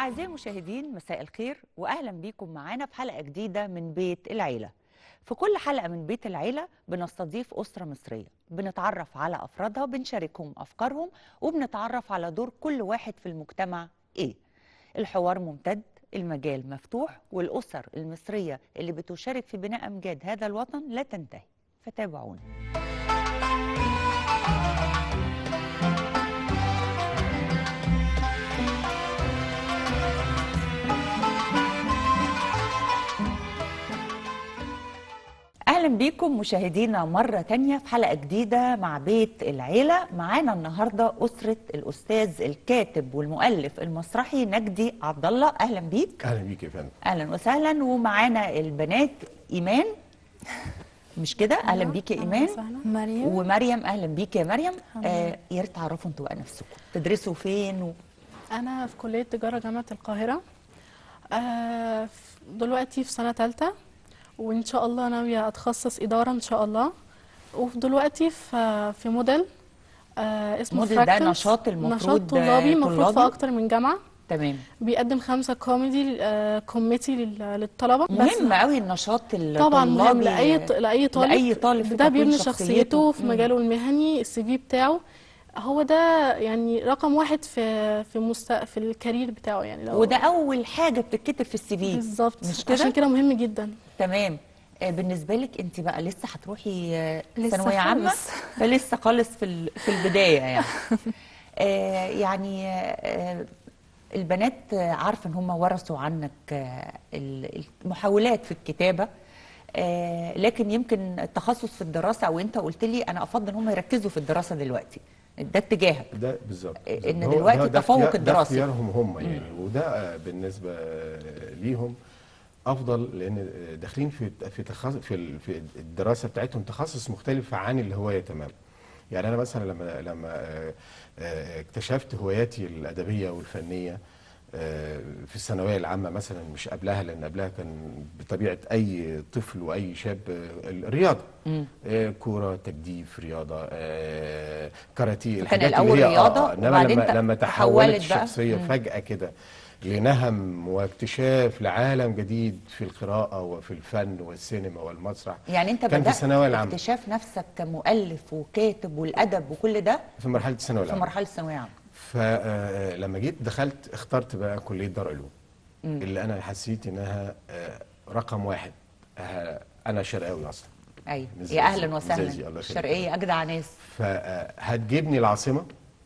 أعزائي المشاهدين مساء الخير وأهلا بيكم معانا في حلقة جديدة من بيت العيلة في كل حلقة من بيت العيلة بنستضيف أسرة مصرية بنتعرف على أفرادها بنشاركهم أفكارهم وبنتعرف على دور كل واحد في المجتمع إيه الحوار ممتد المجال مفتوح والأسر المصرية اللي بتشارك في بناء أمجاد هذا الوطن لا تنتهي فتابعونا اهلا بيكم مشاهدينا مره تانية في حلقه جديده مع بيت العيله معانا النهارده اسره الاستاذ الكاتب والمؤلف المسرحي نجدي عبد الله اهلا بيك اهلا بيك يا فندم اهلا وسهلا ومعانا البنات ايمان مش كده اهلا بيك يا ايمان مريم ومريم اهلا بيك يا مريم آه يا ريت تعرفوا انتوا بقى نفسكم تدرسوا فين و... انا في كليه تجاره جامعه القاهره آه ف- دلوقتي في سنه ثالثه وان شاء الله ناويه اتخصص اداره ان شاء الله ودلوقتي في في موديل آه اسمه موديل ده فراكتلز. نشاط المفروض نشاط طلابي المفروض طلابي؟ في اكتر من جامعه تمام بيقدم خمسه كوميدي آه كوميتي لل- للطلبه بس مهم قوي النشاط الطلابي طبعا مهم لاي ط- لاي طالب لاي طالب في ده تكوين بيبني شخصيته في مم. مجاله المهني السي في بتاعه هو ده يعني رقم واحد في في مست... في الكارير بتاعه يعني لو وده اول حاجه بتتكتب في السي في بالظبط مش كده عشان كده مهم جدا تمام آه، بالنسبه لك انت بقى لسه هتروحي آه، لسه ثانويه عامه خالص. فلسه خالص في ال- في البدايه يعني آه، يعني آه، البنات آه، عارفه ان هم ورثوا عنك آه، ال- المحاولات في الكتابه آه، لكن يمكن التخصص في الدراسه او انت قلت لي انا افضل ان هم يركزوا في الدراسه دلوقتي ده اتجاهك ده بالظبط إن بالظبط. هو دلوقتي ده- ده التفوق اختيار- ده الدراسي. اختيارهم هم يعني وده آه، بالنسبه آه، ليهم افضل لان آه، داخلين في في تخصص في ال- في الدراسه بتاعتهم تخصص مختلف عن الهوايه تماما يعني انا مثلا لما لما آه، آه، اكتشفت هواياتي الادبيه والفنيه آه، في الثانويه العامه مثلا مش قبلها لان قبلها كان بطبيعه اي طفل واي شاب آه، الرياضه آه، كوره تجديف رياضه آه، كاراتيه الحاجات اللي الأول هي رياضة انما وبعدين لما ت- لما تحولت تحولت بقى. الشخصيه مم. فجاه كده لنهم واكتشاف لعالم جديد في القراءه وفي الفن والسينما والمسرح يعني انت كان في بدات الثانويه العامه اكتشاف نفسك كمؤلف وكاتب والادب وكل ده في مرحله الثانويه في العامه مرحله الثانويه العامه فلما جيت دخلت اخترت بقى كليه دار علوم اللي انا حسيت انها آه، رقم واحد آه، انا شرقاوي اصلا ايوه مزازي- يا اهلا مزازي، وسهلا الله يخليك. الشرقيه اجدع ناس فهتجيبني العاصمه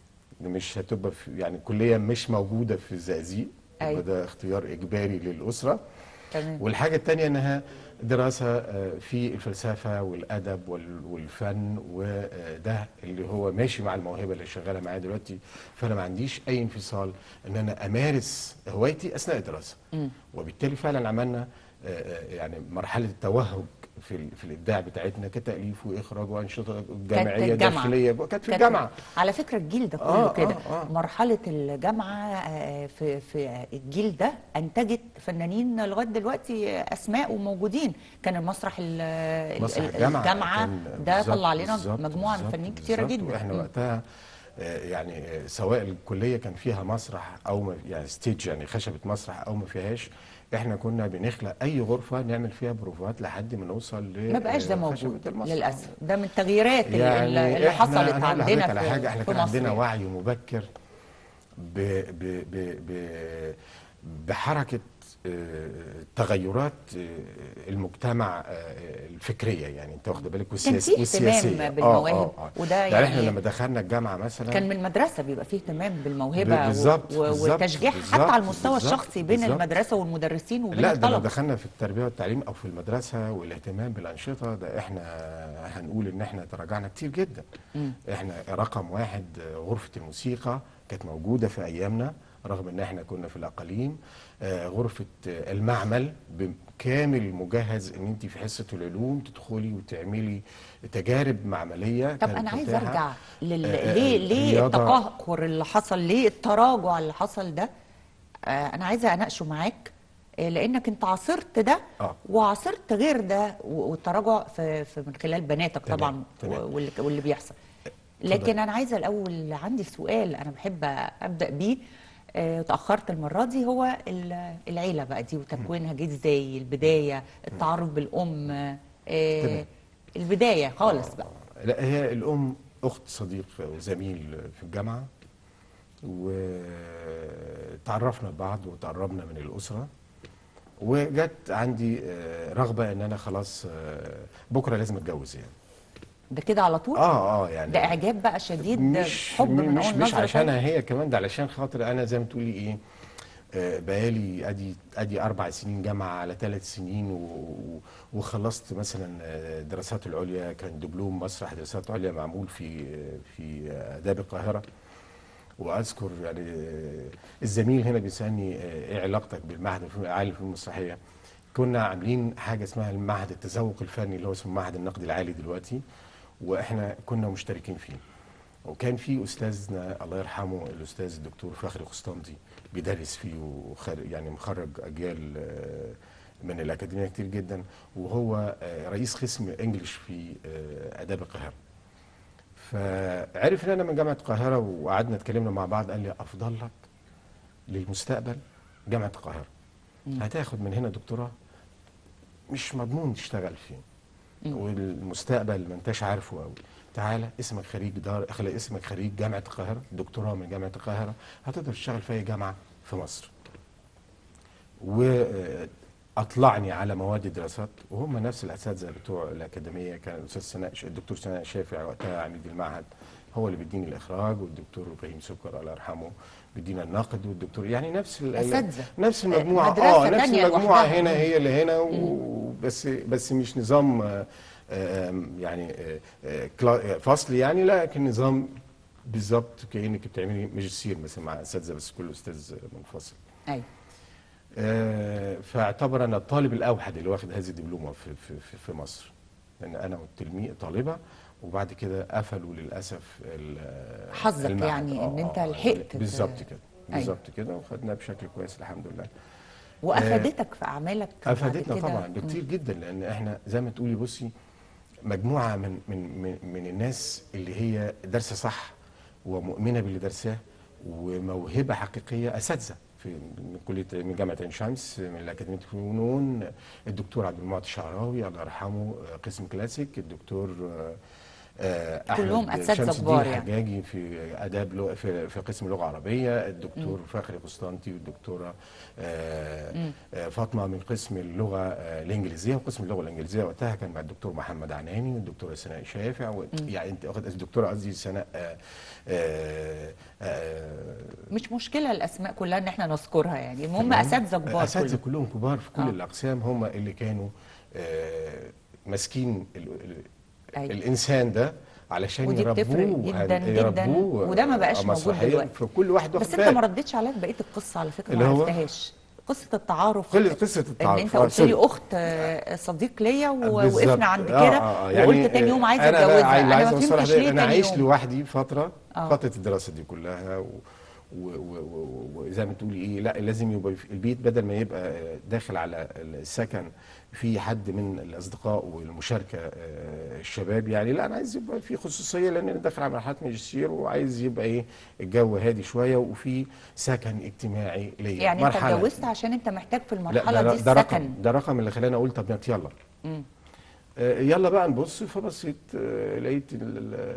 مش هتبقى في يعني كليه مش موجوده في الزقازيق أيوة. يبقى ده اختيار اجباري للاسره تمام والحاجه الثانيه انها دراسه آه، في الفلسفه والادب وال- والفن وده اللي هو ماشي مع الموهبه اللي شغاله معايا دلوقتي فانا ما عنديش اي انفصال ان انا امارس هوايتي اثناء الدراسه وبالتالي فعلا عملنا آه، آه، يعني مرحله التوهج في ال- في الابداع بتاعتنا كتاليف واخراج وانشطه جامعيه الجامعة. داخليه كانت في كانت- الجامعه على فكره الجيل ده كله آه، كده آه، آه. مرحله الجامعه آه، في في الجيل ده انتجت فنانين لغايه دلوقتي اسماء وموجودين كان المسرح ال- ال- مسرح ال- الجامعه الجامعه كان ده بالظبط- طلع لنا بالظبط- مجموعه من بالظبط- فنانين كتيره بالظبط. جدا واحنا مم. وقتها آه، يعني آه، سواء الكليه كان فيها مسرح او ما يعني ستيج يعني خشبه مسرح او ما فيهاش احنا كنا بنخلق اي غرفه نعمل فيها بروفات لحد ما نوصل ل ما بقاش ده آه، موجود خشبة المسرح. للاسف ده من التغييرات اللي, يعني اللي إحنا حصلت أنا هقول عندنا لحضرتك على في, حاجه احنا في كان مصر عندنا يعني. وعي مبكر ب ب ب ب بحركه آه، تغيرات آه، المجتمع آه، الفكريه يعني انت واخد بالك كان والسياس- في اهتمام والسياسيه بالمواهب، وده يعني, يعني- احنا لما دخلنا الجامعه مثلا كان من المدرسه بيبقى فيه اهتمام بالموهبه ب- بالظبط، و- و- بالظبط، وتشجيع حتى بالظبط، على المستوى بالظبط، الشخصي بين بالظبط. المدرسه والمدرسين وبين لا ده لو الطلبه دخلنا في التربيه والتعليم او في المدرسه والاهتمام بالانشطه ده احنا هنقول ان احنا تراجعنا كتير جدا احنا رقم واحد آه، غرفه الموسيقى كانت موجوده في ايامنا رغم ان احنا كنا في الاقاليم آه، غرفه آه، المعمل بكامل مجهز ان انت في حصه العلوم تدخلي وتعملي تجارب معمليه طب كانت انا عايز متاحة. ارجع لل... آه، ليه ليه رياضة- التقهقر اللي حصل ليه التراجع اللي حصل ده آه انا عايزه اناقشه معاك آه لانك انت عاصرت ده آه. وعاصرت غير ده و- والتراجع في, في من خلال بناتك تمام، طبعا تمام. و- واللي, واللي بيحصل لكن انا عايزه الاول عندي سؤال انا بحب ابدا بيه آه، تاخرت المره دي هو ال- العيله بقى دي وتكوينها جه ازاي البدايه التعارف بالام آه، تمام. البدايه خالص بقى لا هي الام اخت صديق وزميل في الجامعه وتعرفنا ببعض وتقربنا من الاسره وجت عندي آه، رغبه ان انا خلاص آه، بكره لازم اتجوز يعني ده كده على طول اه اه يعني ده اعجاب بقى شديد مش حب من مش اول مش نظره عشانها هي كمان ده علشان خاطر انا زي ما تقولي ايه آه، بقالي ادي ادي اربع سنين جامعه على ثلاث سنين و- و- وخلصت مثلا آه، دراسات العليا كان دبلوم مسرح دراسات عليا معمول في في اداب القاهره واذكر يعني آه، الزميل هنا بيسالني آه، ايه علاقتك بالمعهد الفنون العالي في المسرحيه كنا عاملين حاجه اسمها المعهد التذوق الفني اللي هو اسمه معهد النقد العالي دلوقتي واحنا كنا مشتركين فيه وكان في استاذنا الله يرحمه الاستاذ الدكتور فخري قسطنطي بيدرس فيه وخر يعني مخرج اجيال آه، من الاكاديميه كتير جدا وهو آه، رئيس قسم انجلش في آه، اداب القاهره فعرف ان انا من جامعه القاهره وقعدنا اتكلمنا مع بعض قال لي افضل لك للمستقبل جامعه القاهره هتاخد من هنا دكتوراه مش مضمون تشتغل فيه والمستقبل ما انتش عارفه قوي تعالى اسمك خريج دار اخلي اسمك خريج جامعه القاهره دكتوراه من جامعه القاهره هتقدر تشتغل في اي جامعه في مصر واطلعني على مواد الدراسات وهم نفس الاساتذه بتوع الاكاديميه كان الاستاذ سناء الدكتور سناء شافع وقتها عميد المعهد هو اللي بيديني الاخراج والدكتور ابراهيم سكر الله يرحمه بيدينا النقد والدكتور يعني نفس ال- أساتذة. نفس المجموعه مدرسة اه نفس تانية المجموعه لوحدها. هنا هي اللي هنا وبس بس مش نظام آه، آه، يعني آه، آه، كلا- فصل يعني لكن نظام بالظبط كانك بتعملي ماجستير مثلا مع اساتذه بس كل استاذ منفصل ايوه آه، فاعتبر انا الطالب الاوحد اللي واخد هذه الدبلومه في في في- في مصر لان انا والتلميذ طالبه وبعد كده قفلوا للاسف ال- حظك المعهد. يعني إن آه، أنت آه، لحقت ت- بالظبط كده أيوة. بالظبط كده وخدناه بشكل كويس الحمد لله وافادتك في اعمالك بعد افادتنا كده؟ طبعا بكتير جدا لان احنا زي ما تقولي بصي مجموعه من من من, من الناس اللي هي دارسه صح ومؤمنه باللي دارساه وموهبه حقيقيه اساتذه في من كليه من جامعه عين شمس من الاكاديميه الفنون الدكتور عبد المعطي الشعراوي الله يرحمه قسم كلاسيك الدكتور آه، آه، أحمد كلهم أساتذة شمس الدين كبار يعني. الحجاجي في اداب لغة في, في قسم لغه عربيه الدكتور فخري قسطنطي والدكتوره آه، آه، فاطمه من قسم اللغه آه، الانجليزيه وقسم اللغه الانجليزيه وقتها كان مع الدكتور محمد عناني والدكتوره سناء شافع و... يعني انت واخد الدكتوره قصدي سناء آه، آه، آه، مش مشكله الاسماء كلها ان احنا نذكرها يعني المهم تمام؟ اساتذه كبار اساتذه كلهم. كلهم كبار في كل آه. الاقسام هم اللي كانوا آه، ماسكين ال- ال- أيوة. الانسان ده علشان ودي بتفرق يربوه جداً هن- جداً، يربوه وده ما بقاش آه، موجود مسرحياً، دلوقتي. فكل واحد واخد بس انت ما باله. ردتش عليا بقيه القصه على فكره اللي ما هو؟ عرفتهاش قصه التعارف كل قصة التعارف. ان انت آه، قلت سوري. لي اخت آه، صديق ليا بالظبط. ووقفنا عند آه، كده آه، آه. وقلت تاني يوم عايزه أنا بقى اتجوزها عايز- انا عايز ما أوصلها فهمتش ده، ليه انا تاني عايش يوم لوحدي فتره آه. فتره الدراسه دي كلها و- و- و- و- وزي ما تقولي ايه لا لازم يبقى في البيت بدل ما يبقى داخل على السكن في حد من الاصدقاء والمشاركه آه، الشباب يعني لا انا عايز يبقى في خصوصيه لان انا داخل على مرحله ماجستير وعايز يبقى ايه الجو هادي شويه وفي سكن اجتماعي ليا يعني انت مرحلة. اتجوزت عشان انت محتاج في لا المرحله ده, دي ده رقم السكن ده رقم اللي خلاني اقول طب يلا مم. آه، يلا بقى نبص فبصيت آه، لقيت ال- ال-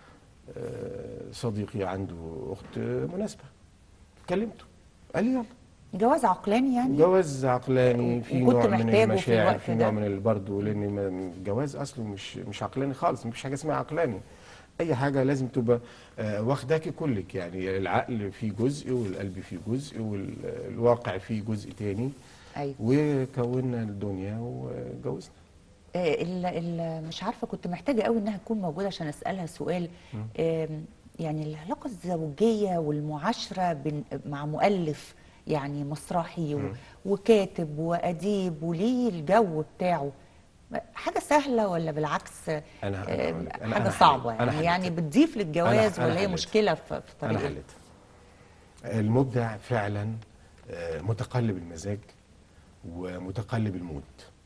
آه، صديقي عنده اخت مناسبه كلمته قال لي يلا جواز عقلاني يعني جواز عقلاني في وكنت نوع من محتاجه في المشاعر الوقت في ده. نوع من ال- برضه لان ما- الجواز اصله مش مش عقلاني خالص مفيش حاجه اسمها عقلاني اي حاجه لازم تبقى آه، واخداكي كلك يعني العقل فيه جزء والقلب فيه جزء والواقع فيه جزء تاني ايوه وكونا الدنيا وجوزنا آه، ال ال مش عارفه كنت محتاجه قوي انها تكون موجوده عشان اسالها سؤال آم، يعني العلاقه الزوجيه والمعاشره بين مع مؤلف يعني مسرحي و- وكاتب واديب وليه الجو بتاعه حاجه سهله ولا بالعكس أنا- أنا آم، هقول لك. أنا- حاجه أنا صعبه حليت. أنا يعني يعني حليت. بتضيف للجواز أنا- أنا ولا هي حليت. مشكله في في انا طريقه حليتها المبدع فعلا آه، متقلب المزاج ومتقلب المود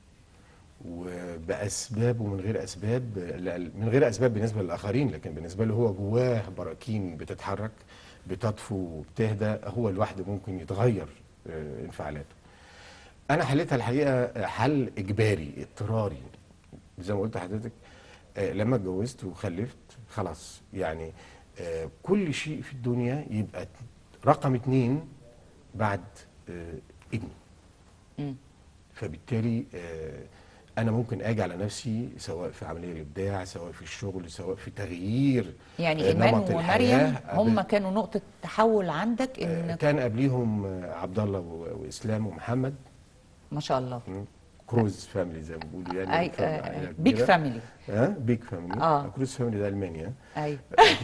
وباسباب ومن غير اسباب لا، من غير اسباب بالنسبه للاخرين لكن بالنسبه له هو جواه براكين بتتحرك بتطفو وبتهدى هو لوحده ممكن يتغير آه، انفعالاته انا حليتها الحقيقه حل اجباري اضطراري زي ما قلت لحضرتك آه، لما اتجوزت وخلفت خلاص يعني آه، كل شيء في الدنيا يبقى رقم اتنين بعد آه، ابني مم. فبالتالي آه، انا ممكن اجي على نفسي سواء في عمليه الابداع سواء في الشغل سواء في تغيير يعني آه، ايمان نمط ومريم الحياة. هم كانوا نقطه تحول عندك آه، ان كان قبليهم آه، عبد الله و- واسلام ومحمد ما شاء الله مم. كروز فاميلي زي ما بيقولوا يعني اي فاميلي عائلة بيج كبيرة. فاميلي ها بيج فاميلي آه. كروز فاميلي ده المانيا ايوه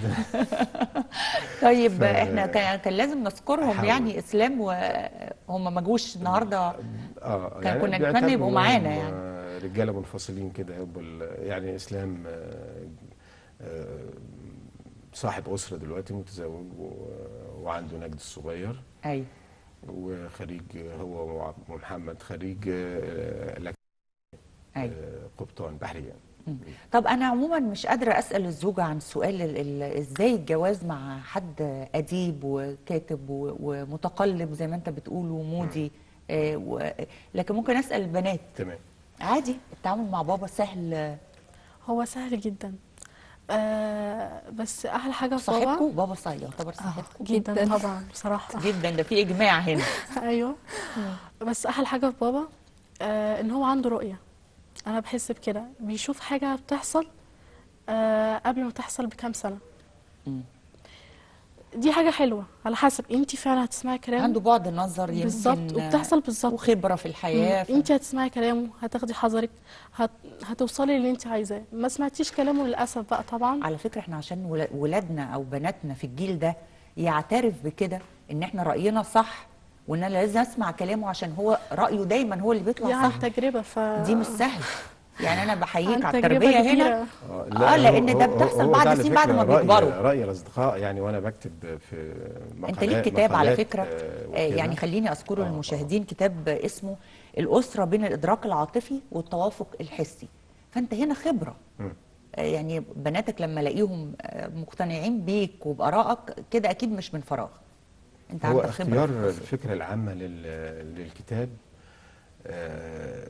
طيب ف- احنا كان كان لازم نذكرهم أحاول. يعني اسلام وهم ما جوش النهارده اه كان كنا بيعتبروا نتمنى يبقوا معانا إنهم، يعني. آه، رجاله منفصلين كده يبقوا ال- يعني اسلام آه، آه، صاحب اسره دلوقتي متزوج و- وعنده نجد الصغير ايوه وخريج هو وع- ومحمد خريج آه، لك- ايوه آه، قبطان بحرية طب انا عموما مش قادره اسال الزوجه عن سؤال ال- ال- ازاي الجواز مع حد اديب وكاتب و- ومتقلب زي ما انت بتقول ومودي آه، و- لكن ممكن اسال البنات تمام عادي التعامل مع بابا سهل هو سهل جدا آه بس احلى حاجه في بابا صاحبكم بابا صاحب يعتبر صاحبكم جدا جداً. طبعا بصراحه جدا ده في اجماع هنا ايوه بس احلى حاجه في بابا آه ان هو عنده رؤيه انا بحس بكده بيشوف حاجه بتحصل آه قبل ما تحصل بكام سنه مم. دي حاجه حلوه على حسب انت فعلا هتسمعي كلامه عنده بعد نظر يمكن بالظبط وبتحصل بالظبط وخبره في الحياه ف... انت هتسمعي كلامه هتاخدي حذرك هت... هتوصلي اللي انت عايزاه ما سمعتيش كلامه للاسف بقى طبعا على فكره احنا عشان ولا- ولادنا او بناتنا في الجيل ده يعترف بكده ان احنا راينا صح وان انا لازم اسمع كلامه عشان هو رايه دايما هو اللي دي بيطلع عن صح تجربه ف دي مش سهل يعني انا بحييك عن على تجربة التربيه كبيرة. هنا لا، آه، لأن هو- ده هو- بتحصل هو بعد ده على سنين بعد فكرة ما رأي- بيكبروا. رأي الأصدقاء يعني وأنا بكتب في مقالات انت ليك كتاب على مقالات، فكره آه، آه، وكده. يعني خليني اذكره آه، للمشاهدين كتاب اسمه الاسره بين الادراك العاطفي والتوافق الحسي فانت هنا خبره مم. آه، يعني بناتك لما الاقيهم آه، مقتنعين بيك وبارائك كده اكيد مش من فراغ انت هو عندك خبره اختيار في القصة. الفكرة العامة لل- للكتاب آه،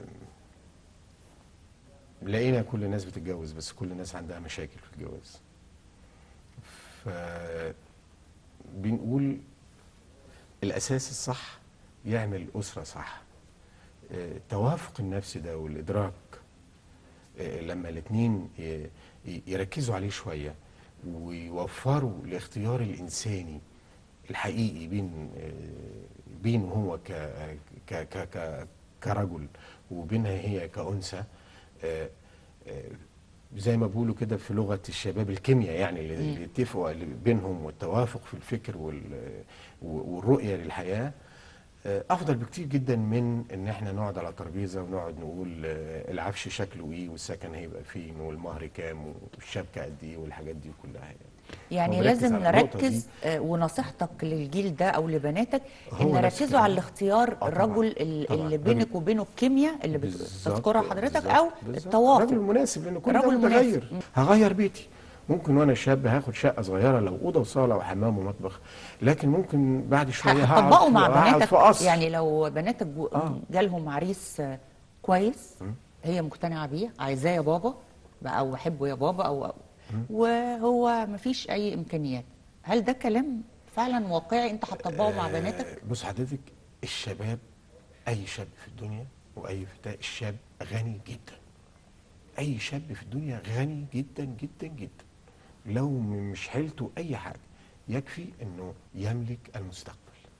لقينا كل الناس بتتجوز بس كل الناس عندها مشاكل في الجواز ف بنقول الأساس الصح يعمل أسرة صح آه، التوافق النفسي ده والإدراك آه، لما الاتنين ي- ي- يركزوا عليه شوية ويوفروا الاختيار الإنساني الحقيقي بين آه، بينه هو ك ك ك ك كرجل وبينها هي كأنثى آه، آه، زي ما بيقولوا كده في لغة الشباب الكيمياء يعني اللي اللي يتفقوا اللي بينهم والتوافق في الفكر وال- والرؤية للحياة آه، افضل بكتير جدا من ان احنا نقعد على ترابيزه ونقعد نقول آه، العفش شكله ايه والسكن هيبقى فين والمهر كام والشبكه قد ايه والحاجات دي كلها يعني يعني هو بيركز لازم على النقطة دي. نركز آه، ونصيحتك للجيل ده او لبناتك هو ان نفس ركزوا على الكلام. الاختيار آه، طبعاً. الرجل ال- طبعاً. اللي بينك راجل- وبينه الكيمياء اللي بالظبط، بتذكرها حضرتك بالظبط، او بالظبط. التوافق الراجل المناسب لان كل ده الرجل متغير المناسب. هغير بيتي ممكن وانا شاب هاخد شقه صغيره لو اوضه وصاله وحمام ومطبخ لكن ممكن بعد شويه هقعد هتطبقوا في- مع هقعد بناتك في قصر يعني لو بناتك جو- آه. جالهم عريس آه، كويس هي مقتنعه بيه عايزاه يا بابا بقى او بحبه يا بابا او وهو مفيش اي امكانيات هل ده كلام فعلا واقعي انت هتطبقه مع بناتك آه، بص حضرتك الشباب اي شاب في الدنيا واي فتاه الشاب غني جدا اي شاب في الدنيا غني جدا جدا جدا لو م- مش حيلته اي حاجه يكفي انه يملك المستقبل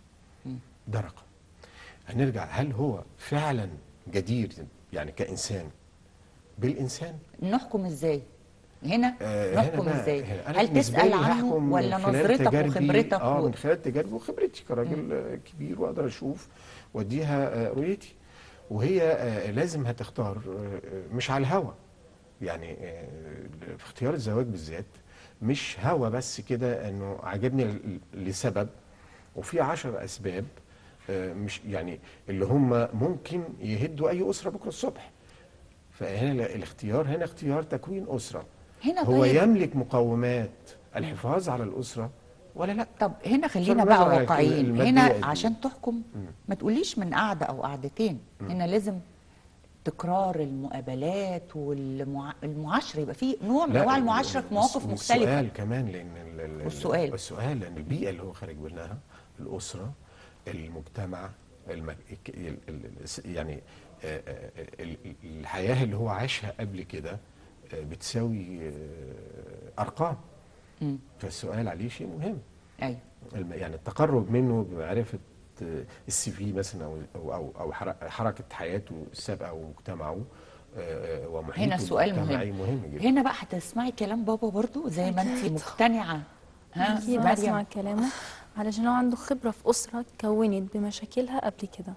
ده رقم هنرجع هل هو فعلا جدير يعني كانسان بالانسان نحكم ازاي هنا آه، هنا نحكم بقى- ازاي هنا أنا هل بالنسبة تسال لي عنه هحكم من ولا خلال نظرتك تجاربي- وخبرتك اه و... من خلال تجاربي وخبرتي كراجل آه، كبير واقدر اشوف واديها آه، رؤيتي وهي آه، لازم هتختار آه، آه، مش على الهوى يعني آه، في اختيار الزواج بالذات مش هوى بس كده انه عجبني ل- لسبب وفي عشر اسباب آه، مش يعني اللي هم ممكن يهدوا اي اسره بكره الصبح فهنا ال- الاختيار هنا اختيار تكوين اسره هنا هو طيب يملك مقومات الحفاظ على الأسرة ولا لا طب هنا خلينا بصرف بقى النظر عن واقعيين المادية هنا دي. عشان تحكم ما تقوليش من قعده او قعدتين هنا لازم تكرار المقابلات والمعاشره يبقى في نوع من لا، انواع المعاشره في مواقف والس- مختلفه والسؤال كمان لان ال- ال- والسؤال. السؤال لان البيئه اللي هو خارج منها الاسره المجتمع الم... ال- ال- ال- يعني آه، آه، ال- ال- الحياه اللي هو عاشها قبل كده آه، بتساوي آه، ارقام مم. فالسؤال عليه شيء مهم ايوه الم- يعني التقرب منه بمعرفه آه، السي في مثلا او او او, أو حر- حركه حياته السابقه ومجتمعه آه، آه، ومحيطه هنا السؤال المجتمعي مهم مهم جدا هنا بقى هتسمعي كلام بابا برضو زي ما انت مقتنعه ها أكيد هسمع مريم كلامه علشان هو عنده خبرة في أسرة اتكونت بمشاكلها قبل كده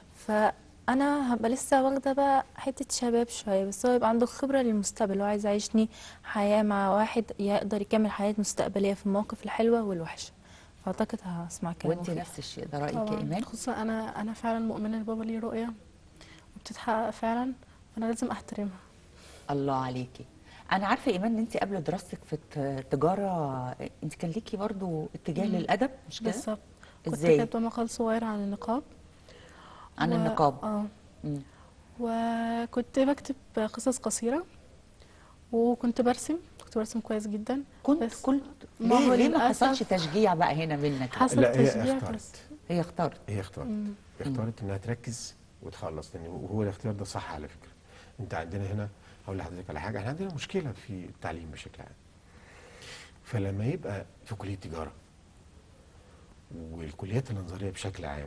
فأنا هبقى لسه واخدة بقى حتة شباب شوية بس هو يبقى عنده خبرة للمستقبل هو عايز يعيشني حياة مع واحد يقدر يكمل حياة مستقبلية في المواقف الحلوة والوحشة فأعتقد هسمع كلامه وانت فيه. نفس الشيء ده رايك يا طبعا ايمان خصوصا انا انا فعلا مؤمنه ان بابا ليه رؤيه وبتتحقق فعلا فانا لازم احترمها الله عليكي انا عارفه يا ايمان ان انت قبل دراستك في الت- تجاره انت كان ليكي برضو اتجاه مم. للادب مش كده بالظبط كنت ازاي كاتبه مقال صغير عن النقاب عن و- النقاب اه مم. وكنت بكتب قصص قصيره وكنت برسم كنت برسم كويس جدا كنت بس كنت ما ليه, هو ليه ما للأسف- حصلش تشجيع بقى هنا منك حصل لا هي تشجيع اختارت بس هي اختارت هي اختارت مم. اختارت انها تركز وتخلص لان وهو الاختيار ده صح على فكره انت عندنا هنا هقول لحضرتك على حاجه احنا عندنا مشكله في التعليم بشكل عام فلما يبقى في كليه تجاره والكليات النظريه بشكل عام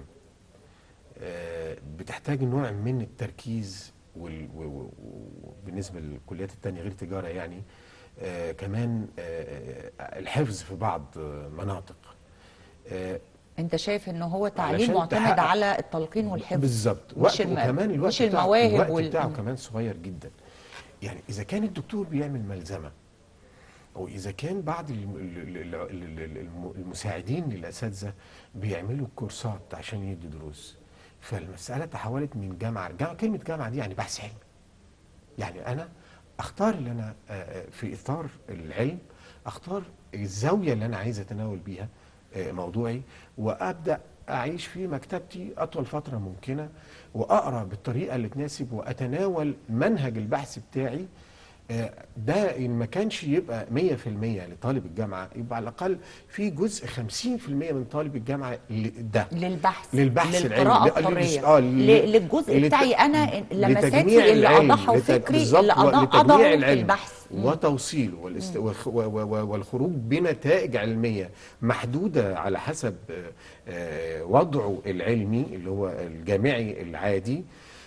آه، بتحتاج نوع من التركيز وال- و- و- و- وبالنسبه للكليات التانية غير تجاره يعني آه، كمان آه، آه، الحفظ في بعض آه، مناطق آه، انت شايف ان هو تعليم علشان معتمد تحقق- على التلقين والحفظ بالظبط مش وقت الم- وكمان الوقت مش بتاعه المواهب الوقت وال- بتاعه مم. كمان صغير جدا يعني اذا كان الدكتور بيعمل ملزمه او اذا كان بعض الم- ال- ال- ال- ال- الم- المساعدين للاساتذه بيعملوا كورسات عشان يدوا دروس فالمساله تحولت من جامعه جامعة كلمه جامعه دي يعني بحث علمي يعني انا اختار اللي انا آه، آه، في اطار العلم اختار الزاويه اللي انا عايز اتناول بيها آه، موضوعي وابدا اعيش في مكتبتي اطول فتره ممكنه واقرا بالطريقه اللي تناسب واتناول منهج البحث بتاعي آه، ده ان ما كانش يبقى 100% لطالب الجامعه يبقى على الاقل في جزء 50% من طالب الجامعه اللي- ده للبحث للبحث للقراءة العلمي. لا، الحرية للس- آه، ل- ل- للجزء لت- بتاعي أنا لمساتي لتجميع اللي العلم، أضعها لت- وفكري بالظبط، اللي أضع- ولتجميع أضعه في العلم البحث. مم. وتوصيله والاست... وخ- و- و- و- والخروج بنتائج علميه محدوده على حسب آه، آه، وضعه العلمي اللي هو الجامعي العادي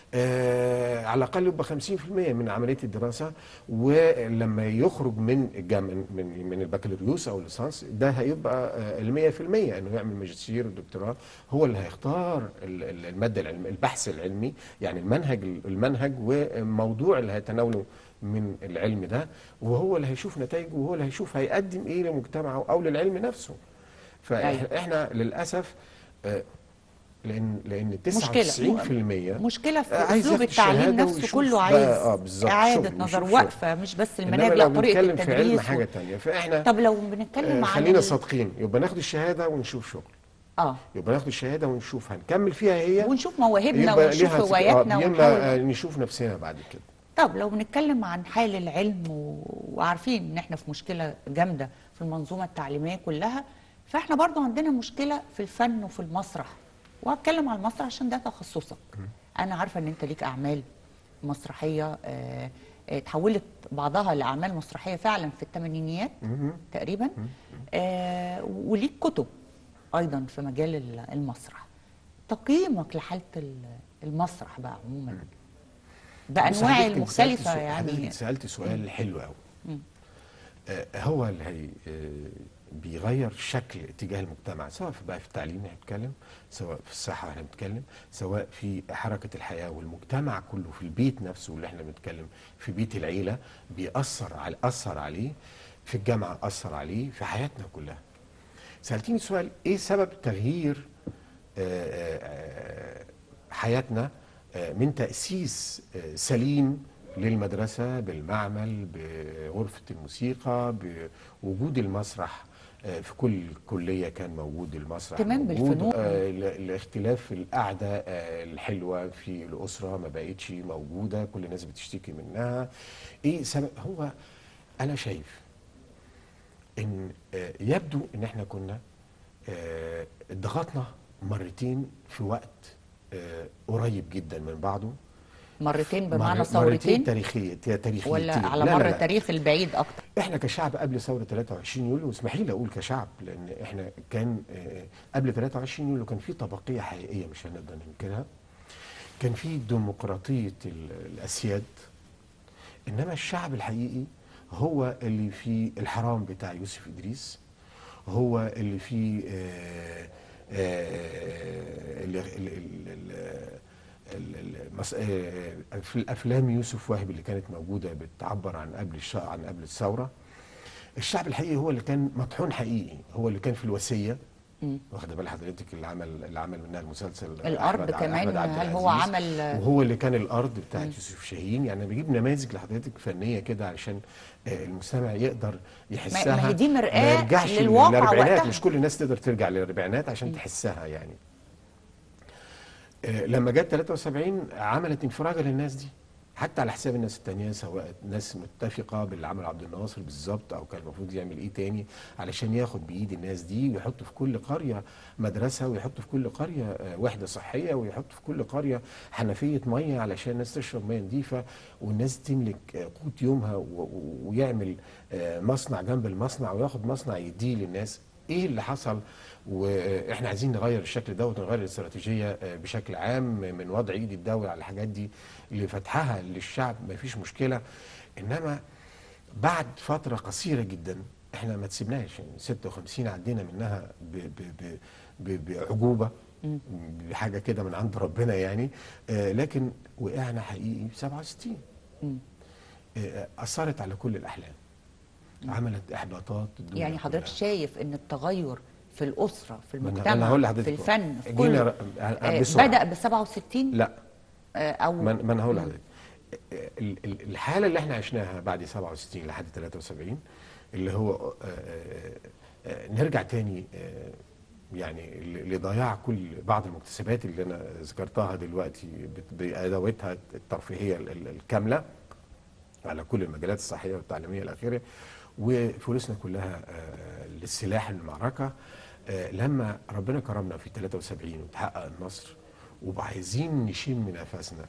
آه على الاقل يبقى 50% من عمليه الدراسه ولما يخرج من الجامعه من من البكالوريوس او الليسانس ده هيبقى آه، ال 100% انه يعمل ماجستير ودكتوراه هو اللي هيختار ال- ال- الماده العلميه البحث العلمي يعني المنهج المنهج والموضوع اللي هيتناوله من العلم ده وهو اللي هيشوف نتائجه وهو اللي هيشوف هيقدم ايه لمجتمعه او للعلم نفسه فاحنا للاسف آه، لان لان 99% مشكلة في عايز أسلوب ياخد التعليم الشهادة نفسه ويشوف كله بقى- عايز آه، بالظبط، إعادة شغل، نظر يشوف وقفة مش بس انما المناهج لو لا طريقة بنتكلم في علم التدريس حاجه و... تانية فاحنا طب لو بنتكلم آه، عن خلينا ال- صادقين يبقى ناخد الشهاده ونشوف شغل اه يبقى ناخد الشهاده ونشوف هنكمل فيها هي ونشوف مواهبنا يبقى ونشوف ليها تك- هواياتنا آه، يا ونحاول اما آه، نشوف نفسنا بعد كده طب لو بنتكلم عن حال العلم و... وعارفين ان احنا في مشكله جامده في المنظومه التعليميه كلها فاحنا برضو عندنا مشكله في الفن وفي المسرح وهتكلم عن المسرح عشان ده تخصصك انا عارفه ان انت ليك اعمال مسرحيه آه، آه، اتحولت بعضها لاعمال مسرحيه فعلا في الثمانينيات مهم. تقريبا آه، وليك كتب ايضا في مجال ال- المسرح تقييمك لحاله ال- المسرح بقى عموما بانواعه بص حضرتك انت سألت المختلفه سؤال- يعني حضرتك سالت سؤال حلو قوي مم. آه، هو اللي هي آه، بيغير شكل اتجاه المجتمع سواء في بقى في التعليم احنا بنتكلم سواء في الصحه احنا بنتكلم سواء في حركه الحياه والمجتمع كله في البيت نفسه اللي احنا بنتكلم في بيت العيله بيأثر على أثر عليه في الجامعه أثر عليه في حياتنا كلها سألتيني سؤال ايه سبب تغيير آه، آه، حياتنا آه، من تأسيس آه، سليم للمدرسة بالمعمل بغرفة الموسيقى بوجود المسرح آه، في كل كليه كان موجود المسرح كمان موجود. بالفنون. آه، ال- الاختلاف في القعده آه، الحلوه في الاسره ما بقتش موجوده كل الناس بتشتكي منها ايه سبب هو انا شايف ان آه، يبدو ان احنا كنا آه، ضغطنا مرتين في وقت آه، قريب جدا من بعضه مرتين مر- بمعنى مرتين ثورتين تاريخيه تاريخيه ولا على لا، لا، مر لا. التاريخ البعيد اكتر احنا كشعب قبل ثوره 23 يوليو اسمحي لي اقول كشعب لان احنا كان آه، قبل 23 يوليو كان في طبقيه حقيقيه مش هنقدر ننكرها كان في ديمقراطيه ال- الاسياد انما الشعب الحقيقي هو اللي في الحرام بتاع يوسف ادريس هو اللي في آه، آه، اللي- ال- ال- ال- ال- ال- مس- آه، في الافلام يوسف وهبي اللي كانت موجوده بتعبر عن قبل الش- عن قبل الثوره الشعب الحقيقي هو اللي كان مطحون حقيقي هو اللي كان في الوصيه واخده بال حضرتك اللي عمل اللي عمل منها المسلسل الأرض أحمد- كمان، أحمد عبد هل هو العزيز. عمل- وهو اللي كان الارض بتاعت يوسف شاهين يعني أنا بجيب نماذج لحضرتك فنيه كده علشان آه، المستمع يقدر يحسها ما هي دي مرآة ما يرجعش للواقع للاربعينات وقتها. مش كل الناس تقدر ترجع للاربعينات عشان تحسها يعني آه، لما جت 73 عملت انفراجه للناس دي حتى على حساب الناس التانية سواء ناس متفقة باللي عمل عبد الناصر بالظبط أو كان المفروض يعمل إيه تاني علشان ياخد بإيد الناس دي ويحط في كل قرية مدرسة ويحط في كل قرية آه، وحدة صحية ويحط في كل قرية حنفية مية علشان الناس تشرب مية نظيفة والناس تملك آه، قوت يومها و- و- ويعمل آه، مصنع جنب المصنع وياخد مصنع يديه للناس ايه اللي حصل واحنا عايزين نغير الشكل دوت ونغير الاستراتيجيه آه، بشكل عام من وضع ايد الدوله على الحاجات دي لفتحها للشعب ما فيش مشكله انما بعد فتره قصيره جدا احنا ما تسيبناش يعني 56 عدينا منها ب ب ب ب بعجوبه بحاجه كده من عند ربنا يعني آه لكن وقعنا حقيقي في 67 آه، اثرت على كل الاحلام عملت احباطات الدنيا يعني حضرتك كلها. شايف ان التغير في الاسره في ما أنا- المجتمع أنا هقول لحضرتك في الفن في جينا كل ر- آه، بسرعة. بدا ب 67 لا آه، او ما ما انا هقول لحضرتك ال- ال- الحاله اللي احنا عشناها بعد 67 لحد 73 اللي هو آه، آه، آه، نرجع تاني آه، يعني ل- لضياع كل بعض المكتسبات اللي انا ذكرتها دلوقتي بت- بادواتها الترفيهيه ال- ال- الكامله على كل المجالات الصحيه والتعليميه الى اخره وفلوسنا كلها آه، للسلاح للمعركه آه، لما ربنا كرمنا في 73 وتحقق النصر وعايزين نشم نفسنا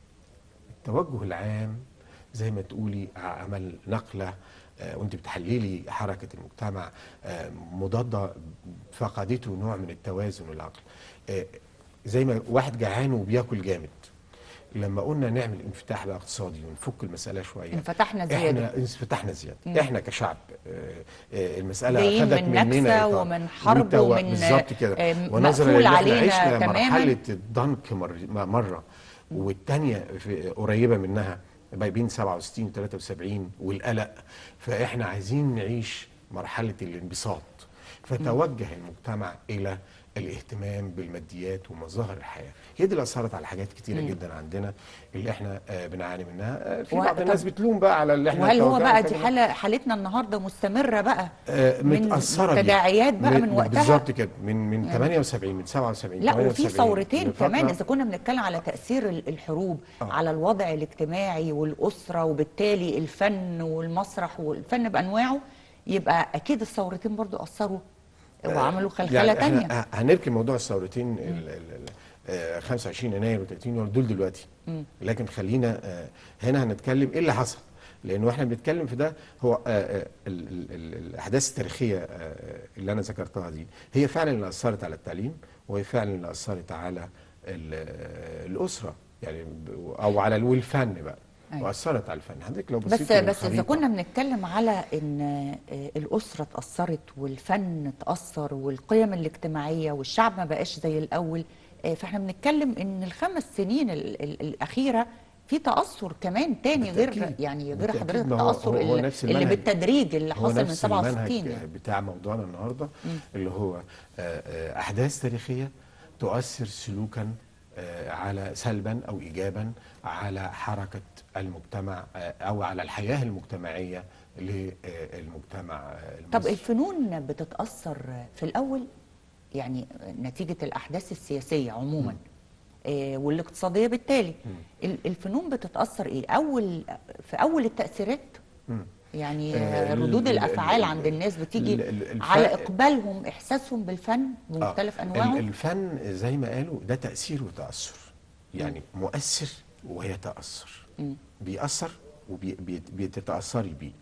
التوجه العام زي ما تقولي عمل نقله آه، وانت بتحللي حركه المجتمع آه، مضاده فقدته نوع من التوازن والعقل آه، زي ما واحد جعان وبياكل جامد لما قلنا نعمل انفتاح بقى اقتصادي ونفك المساله شويه انفتحنا زيادة. احنا انفتحنا زياده احنا كشعب آه، آه، المساله جايين خدت من مننا نكسة إطار. ومن حرب وانت و- ومن، بالظبط كده آه، ونظرا مقفول لان احنا علينا عشنا تماماً. مرحله الضنك مر- مره والتانية في قريبه منها ما بين 67 و 73 والقلق فاحنا عايزين نعيش مرحله الانبساط فتوجه المجتمع الى الاهتمام بالماديات ومظاهر الحياه هي دي اللي اثرت على حاجات كتيره جدا عندنا اللي احنا آه، بنعاني منها آه، في و- بعض الناس طب- بتلوم بقى على اللي احنا وهل هو توجهنا بقى دي كده. حاله حالتنا النهارده مستمره بقى آه، من متأثرة بيها. تداعيات بقى من وقتها بالظبط كده من من 78 من 77 لا وفي 78 ثورتين من فترة- كمان اذا كنا بنتكلم على تاثير ال- الحروب آه. على الوضع الاجتماعي والاسره وبالتالي الفن والمسرح والفن بانواعه يبقى اكيد الثورتين برضو اثروا وعملوا خلخله يعني تانية احنا هنركن موضوع الثورتين ال- ال- ال- آه، 25 يناير و30 يوليو دول دلوقتي لكن خلينا آه، هنا هنتكلم ايه اللي حصل لانه احنا بنتكلم في ده هو آه، آه، ال- ال- ال- الاحداث التاريخيه آه، اللي انا ذكرتها دي هي فعلا اللي اثرت على التعليم وهي فعلا اللي اثرت على ال- آه، الاسره يعني ب- او على ال- والفن بقى أيوة. واثرت على الفن حضرتك لو بس بصيت بس اذا للخريطة- كنا بنتكلم على ان آه، الاسره اتاثرت والفن اتاثر والقيم الاجتماعيه والشعب ما بقاش زي الاول آه، فاحنا بنتكلم ان الخمس سنين ال- ال- الاخيره في تاثر كمان تاني غير بالتأكيد. يعني غير بالتأكيد. حضرتك ما هو- التاثر هو- هو اللي, نفس اللي المنهج. بالتدريج اللي هو حصل من نفس 67 المنهج يعني. بتاع موضوعنا النهارده اللي هو آه، آه، احداث تاريخيه تؤثر سلوكا آه، على سلبا او ايجابا على حركه المجتمع آه، او على الحياه المجتمعيه للمجتمع آه، طب المصري. الفنون بتتأثر في الأول يعني نتيجة الأحداث السياسية عموما آه، والاقتصادية بالتالي ال- الفنون بتتأثر إيه أول في أول التأثيرات مم. يعني آه، آه، ال- ردود ال- الأفعال ال- عند الناس بتيجي ال- ال- الف- على إقبالهم إحساسهم بالفن بمختلف آه، أنواعه ال- الفن زي ما قالوا ده تأثير وتأثر يعني مؤثر ويتأثر مم. بيأثر وبيتتأثري بيه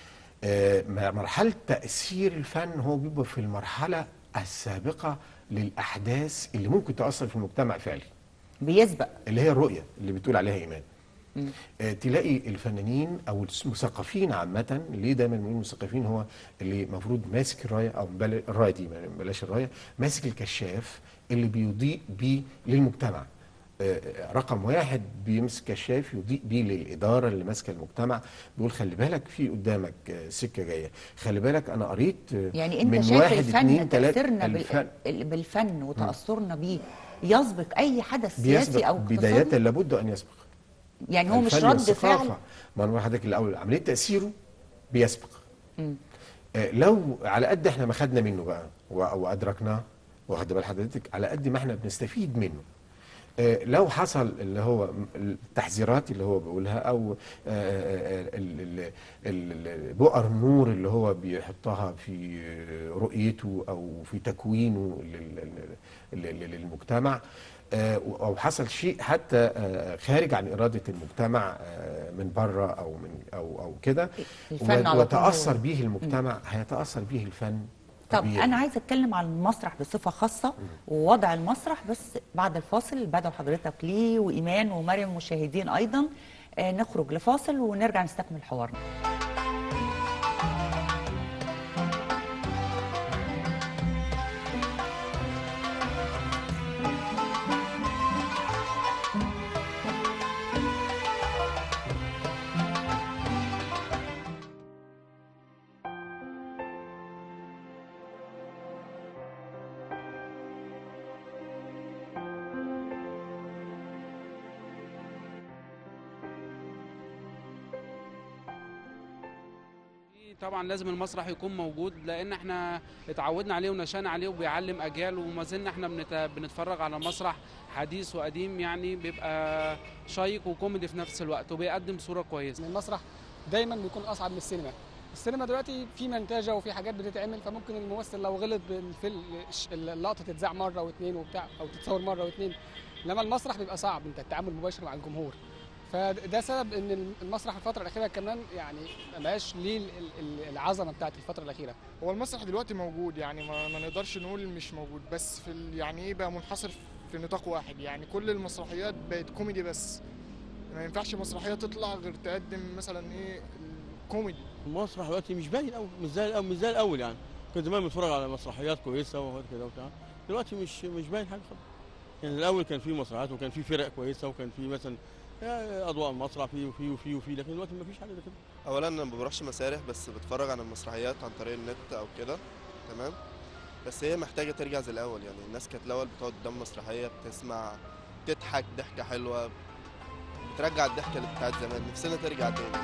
آه، م- مرحلة تأثير الفن هو بيبقى في المرحلة السابقة للأحداث اللي ممكن تأثر في المجتمع فعلي بيسبق اللي هي الرؤية اللي بتقول عليها إيمان مم. آه، تلاقي الفنانين او المثقفين عامه ليه دايما بنقول المثقفين هو اللي المفروض ماسك الرايه او بل- الرايه دي بلاش الرايه ماسك الكشاف اللي بيضيء بيه للمجتمع آه، رقم واحد بيمسك كشاف يضيء بيه للاداره اللي ماسكه المجتمع بيقول خلي بالك في قدامك آه، سكه جايه خلي بالك انا قريت آه، يعني أنت من شايف واحد الفن اتنين تلاته تأثيرنا الفن بال- بالفن وتأثرنا بيه يسبق أي حدث سياسي بيسبق أو اقتصادي بدايه لابد ان يسبق يعني هو مش الفن رد والثقافة. فعل ما انا بقول لحضرتك الاول عمليه تاثيره بيسبق مم. آه، لو على قد احنا ما خدنا منه بقى و- وادركناه واخد بال حضرتك على قد ما احنا بنستفيد منه آه، لو حصل اللي هو م- التحذيرات اللي هو بيقولها او آه، آه، ال- ال- ال- ال- بؤر النور اللي هو بيحطها في آه، رؤيته او في تكوينه لل- لل- لل- للمجتمع آه، او حصل شيء حتى آه، خارج عن اراده المجتمع آه، من بره او من او او كده الفن على طول وتاثر هو- به المجتمع هيتاثر به الفن طب طبيعي. انا عايزه اتكلم عن المسرح بصفه خاصه ووضع المسرح بس بعد الفاصل بدعو حضرتك ليه وايمان ومريم مشاهدين ايضا آه نخرج لفاصل ونرجع نستكمل حوارنا طبعا لازم المسرح يكون موجود لان احنا اتعودنا عليه ونشأنا عليه وبيعلم اجيال وما زلنا احنا بنت- بنتفرج على مسرح حديث وقديم يعني بيبقى شيق وكوميدي في نفس الوقت وبيقدم صورة كويسة إن المسرح دايما بيكون اصعب من السينما السينما دلوقتي في منتجه وفي حاجات بتتعمل فممكن الممثل لو غلط بالفيلم اللقطه تتذاع مره واثنين وبتاع او تتصور مره واثنين انما المسرح بيبقى صعب انت التعامل مباشر مع الجمهور فده سبب ان المسرح الفتره الاخيره كمان يعني ما بقاش ليه ال- ال- العظمه بتاعت الفتره الاخيره هو المسرح دلوقتي موجود يعني ما, ما نقدرش نقول مش موجود بس في ال- يعني ايه بقى منحصر في نطاق واحد يعني كل المسرحيات بقت كوميدي بس ما ينفعش مسرحيه تطلع غير تقدم مثلا ايه الكوميدي المسرح دلوقتي مش باين قوي مش زي الاول مش زي الاول يعني كنت زمان بنتفرج على مسرحيات كويسه وحاجات كده وبتاع دلوقتي مش مش باين حاجه خالص يعني الاول كان في مسرحيات وكان في فرق كويسه وكان في مثلا آه، اضواء المسرح في وفي وفي وفي لكن دلوقتي ما فيش حاجه زي كده اولا انا ما بروحش مسارح بس بتفرج على المسرحيات عن طريق النت او كده تمام بس هي محتاجه ترجع زي الاول يعني الناس كانت الاول بتقعد قدام مسرحيه بتسمع تضحك ضحكه حلوه بترجع الضحكه اللي بتاعت زمان نفسنا ترجع تاني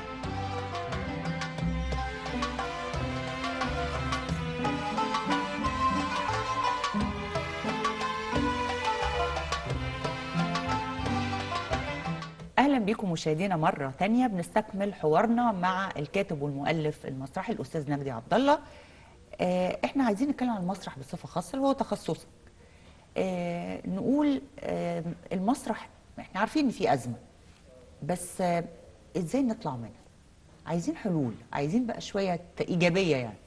اهلا بكم مشاهدينا مره تانية بنستكمل حوارنا مع الكاتب والمؤلف المسرحي الاستاذ نجدي عبد الله آه، احنا عايزين نتكلم عن المسرح بصفه خاصه وهو تخصصك آه، نقول آه، المسرح احنا عارفين ان في ازمه بس آه، ازاي نطلع منها عايزين حلول عايزين بقى شويه ايجابيه يعني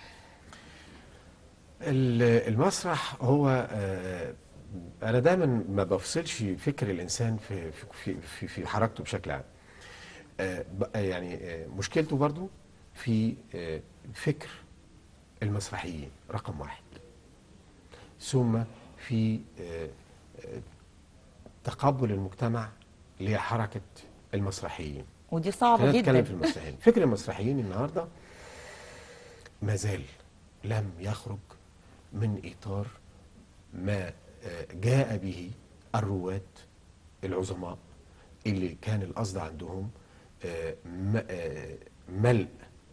ال- المسرح هو آه، انا دايما ما بفصلش فكر الانسان في في في في, في حركته بشكل عام آه، ب- يعني آه، مشكلته برضو في آه، فكر المسرحيين رقم واحد ثم في آه، آه، تقبل المجتمع لحركة المسرحيين ودي صعبه خلينا نتكلم جدا في المسرحيين فكر المسرحيين النهارده ما زال لم يخرج من اطار ما آه، جاء به الرواد العظماء اللي كان القصد عندهم آه، م- آه، ملء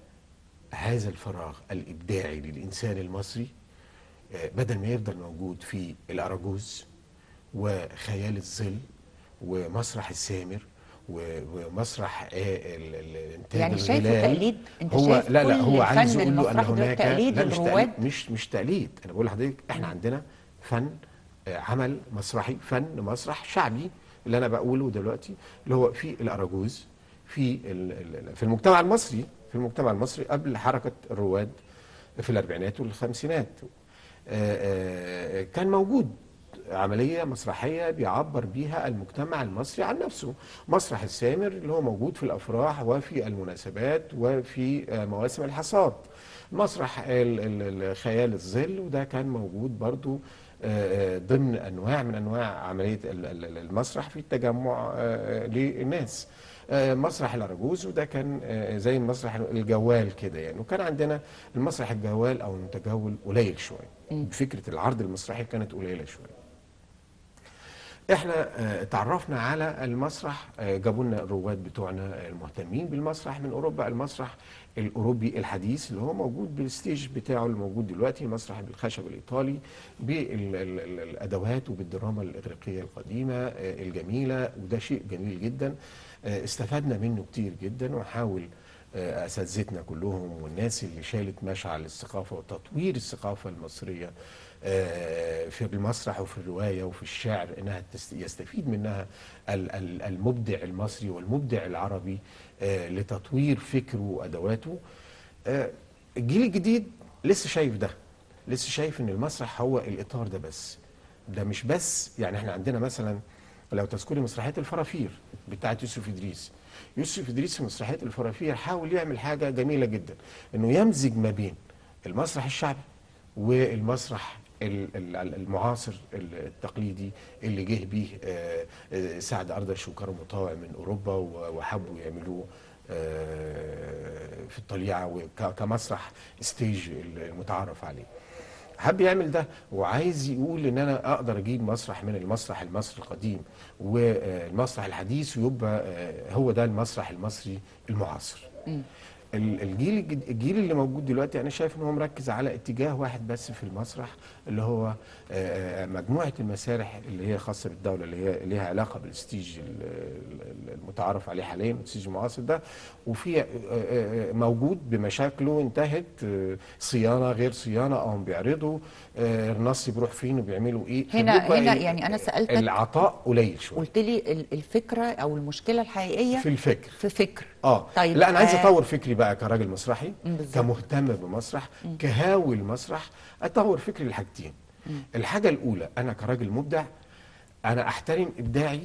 هذا الفراغ الإبداعي للإنسان المصري آه، بدل ما يفضل موجود في الأراجوز وخيال الظل ومسرح السامر و- ومسرح آه، ال- ال- الانتاج يعني شايفه الغلال. تقليد انت هو شايف لا لا كل هو عايز الفن يقول له ان المسرحي ده هناك تقليد لا مش الرواد تقليد مش مش تقليد انا بقول لحضرتك احنا عندنا فن آه، عمل مسرحي فن مسرح شعبي اللي انا بقوله دلوقتي اللي هو في الاراجوز في ال- ال- في المجتمع المصري في المجتمع المصري قبل حركه الرواد في الاربعينات والخمسينات آه، آه، كان موجود عملية مسرحية بيعبر بيها المجتمع المصري عن نفسه مسرح السامر اللي هو موجود في الأفراح وفي المناسبات وفي آه، مواسم الحصاد مسرح ال- ال- ال- خيال الظل وده كان موجود برضو آه، آه، ضمن أنواع من أنواع عملية ال- ال- المسرح في التجمع آه، للناس آه، مسرح الأرجوز وده كان آه، زي المسرح الجوال كده يعني وكان عندنا المسرح الجوال أو المتجول قليل شوية فكرة العرض المسرحي كانت قليلة شوية احنا آه، اتعرفنا على المسرح آه، جابوا لنا الرواد بتوعنا المهتمين بالمسرح من اوروبا المسرح الاوروبي الحديث اللي هو موجود بالستيج بتاعه الموجود دلوقتي المسرح بالخشب الايطالي بالادوات وبالدراما الاغريقيه القديمه آه، الجميله وده شيء جميل جدا آه، استفدنا منه كتير جدا وحاول آه، اساتذتنا كلهم والناس اللي شالت مشعل الثقافه وتطوير الثقافه المصريه آه، في المسرح وفي الروايه وفي الشعر انها تست- يستفيد منها ال- ال- المبدع المصري والمبدع العربي آه، لتطوير فكره وادواته آه، الجيل الجديد لسه شايف ده لسه شايف ان المسرح هو الاطار ده بس ده مش بس يعني احنا عندنا مثلا لو تذكري مسرحيه الفرافير بتاعت يوسف ادريس يوسف ادريس في مسرحيه الفرافير حاول يعمل حاجه جميله جدا انه يمزج ما بين المسرح الشعبي والمسرح ال- ال- المعاصر التقليدي اللي جه بيه آه، آه، سعد أرض الشوكار مطاوع من أوروبا و- وحبوا يعملوه آه، في الطليعة وك- كمسرح ستيج المتعارف عليه حب يعمل ده وعايز يقول ان انا اقدر اجيب مسرح من المسرح المصري القديم والمسرح الحديث ويبقى آه، هو ده المسرح المصري المعاصر ال- الجيل الجد- الجيل اللي موجود دلوقتي انا شايف ان هو مركز على اتجاه واحد بس في المسرح اللي هو آه، آه، مجموعه المسارح اللي هي خاصه بالدوله اللي هي ليها علاقه بالستيج ال- ال- المتعارف عليه حاليا الستيج المعاصر ده وفي آه، آه، آه، موجود بمشاكله انتهت آه، صيانه غير صيانه او هم بيعرضوا آه، النص بيروح فين وبيعملوا ايه هنا- فبيبقى هنا ال- يعني أنا سألتك- العطاء قليل شويه قلت لي ال- الفكره او المشكله الحقيقيه في الفكر في فكر اه طيب، لا انا عايز آه، اطور فكري بقى كراجل مسرحي بالظبط. كمهتم بمسرح كهاوي المسرح اطور فكري لحاجتين الحاجه الاولى انا كراجل مبدع انا احترم ابداعي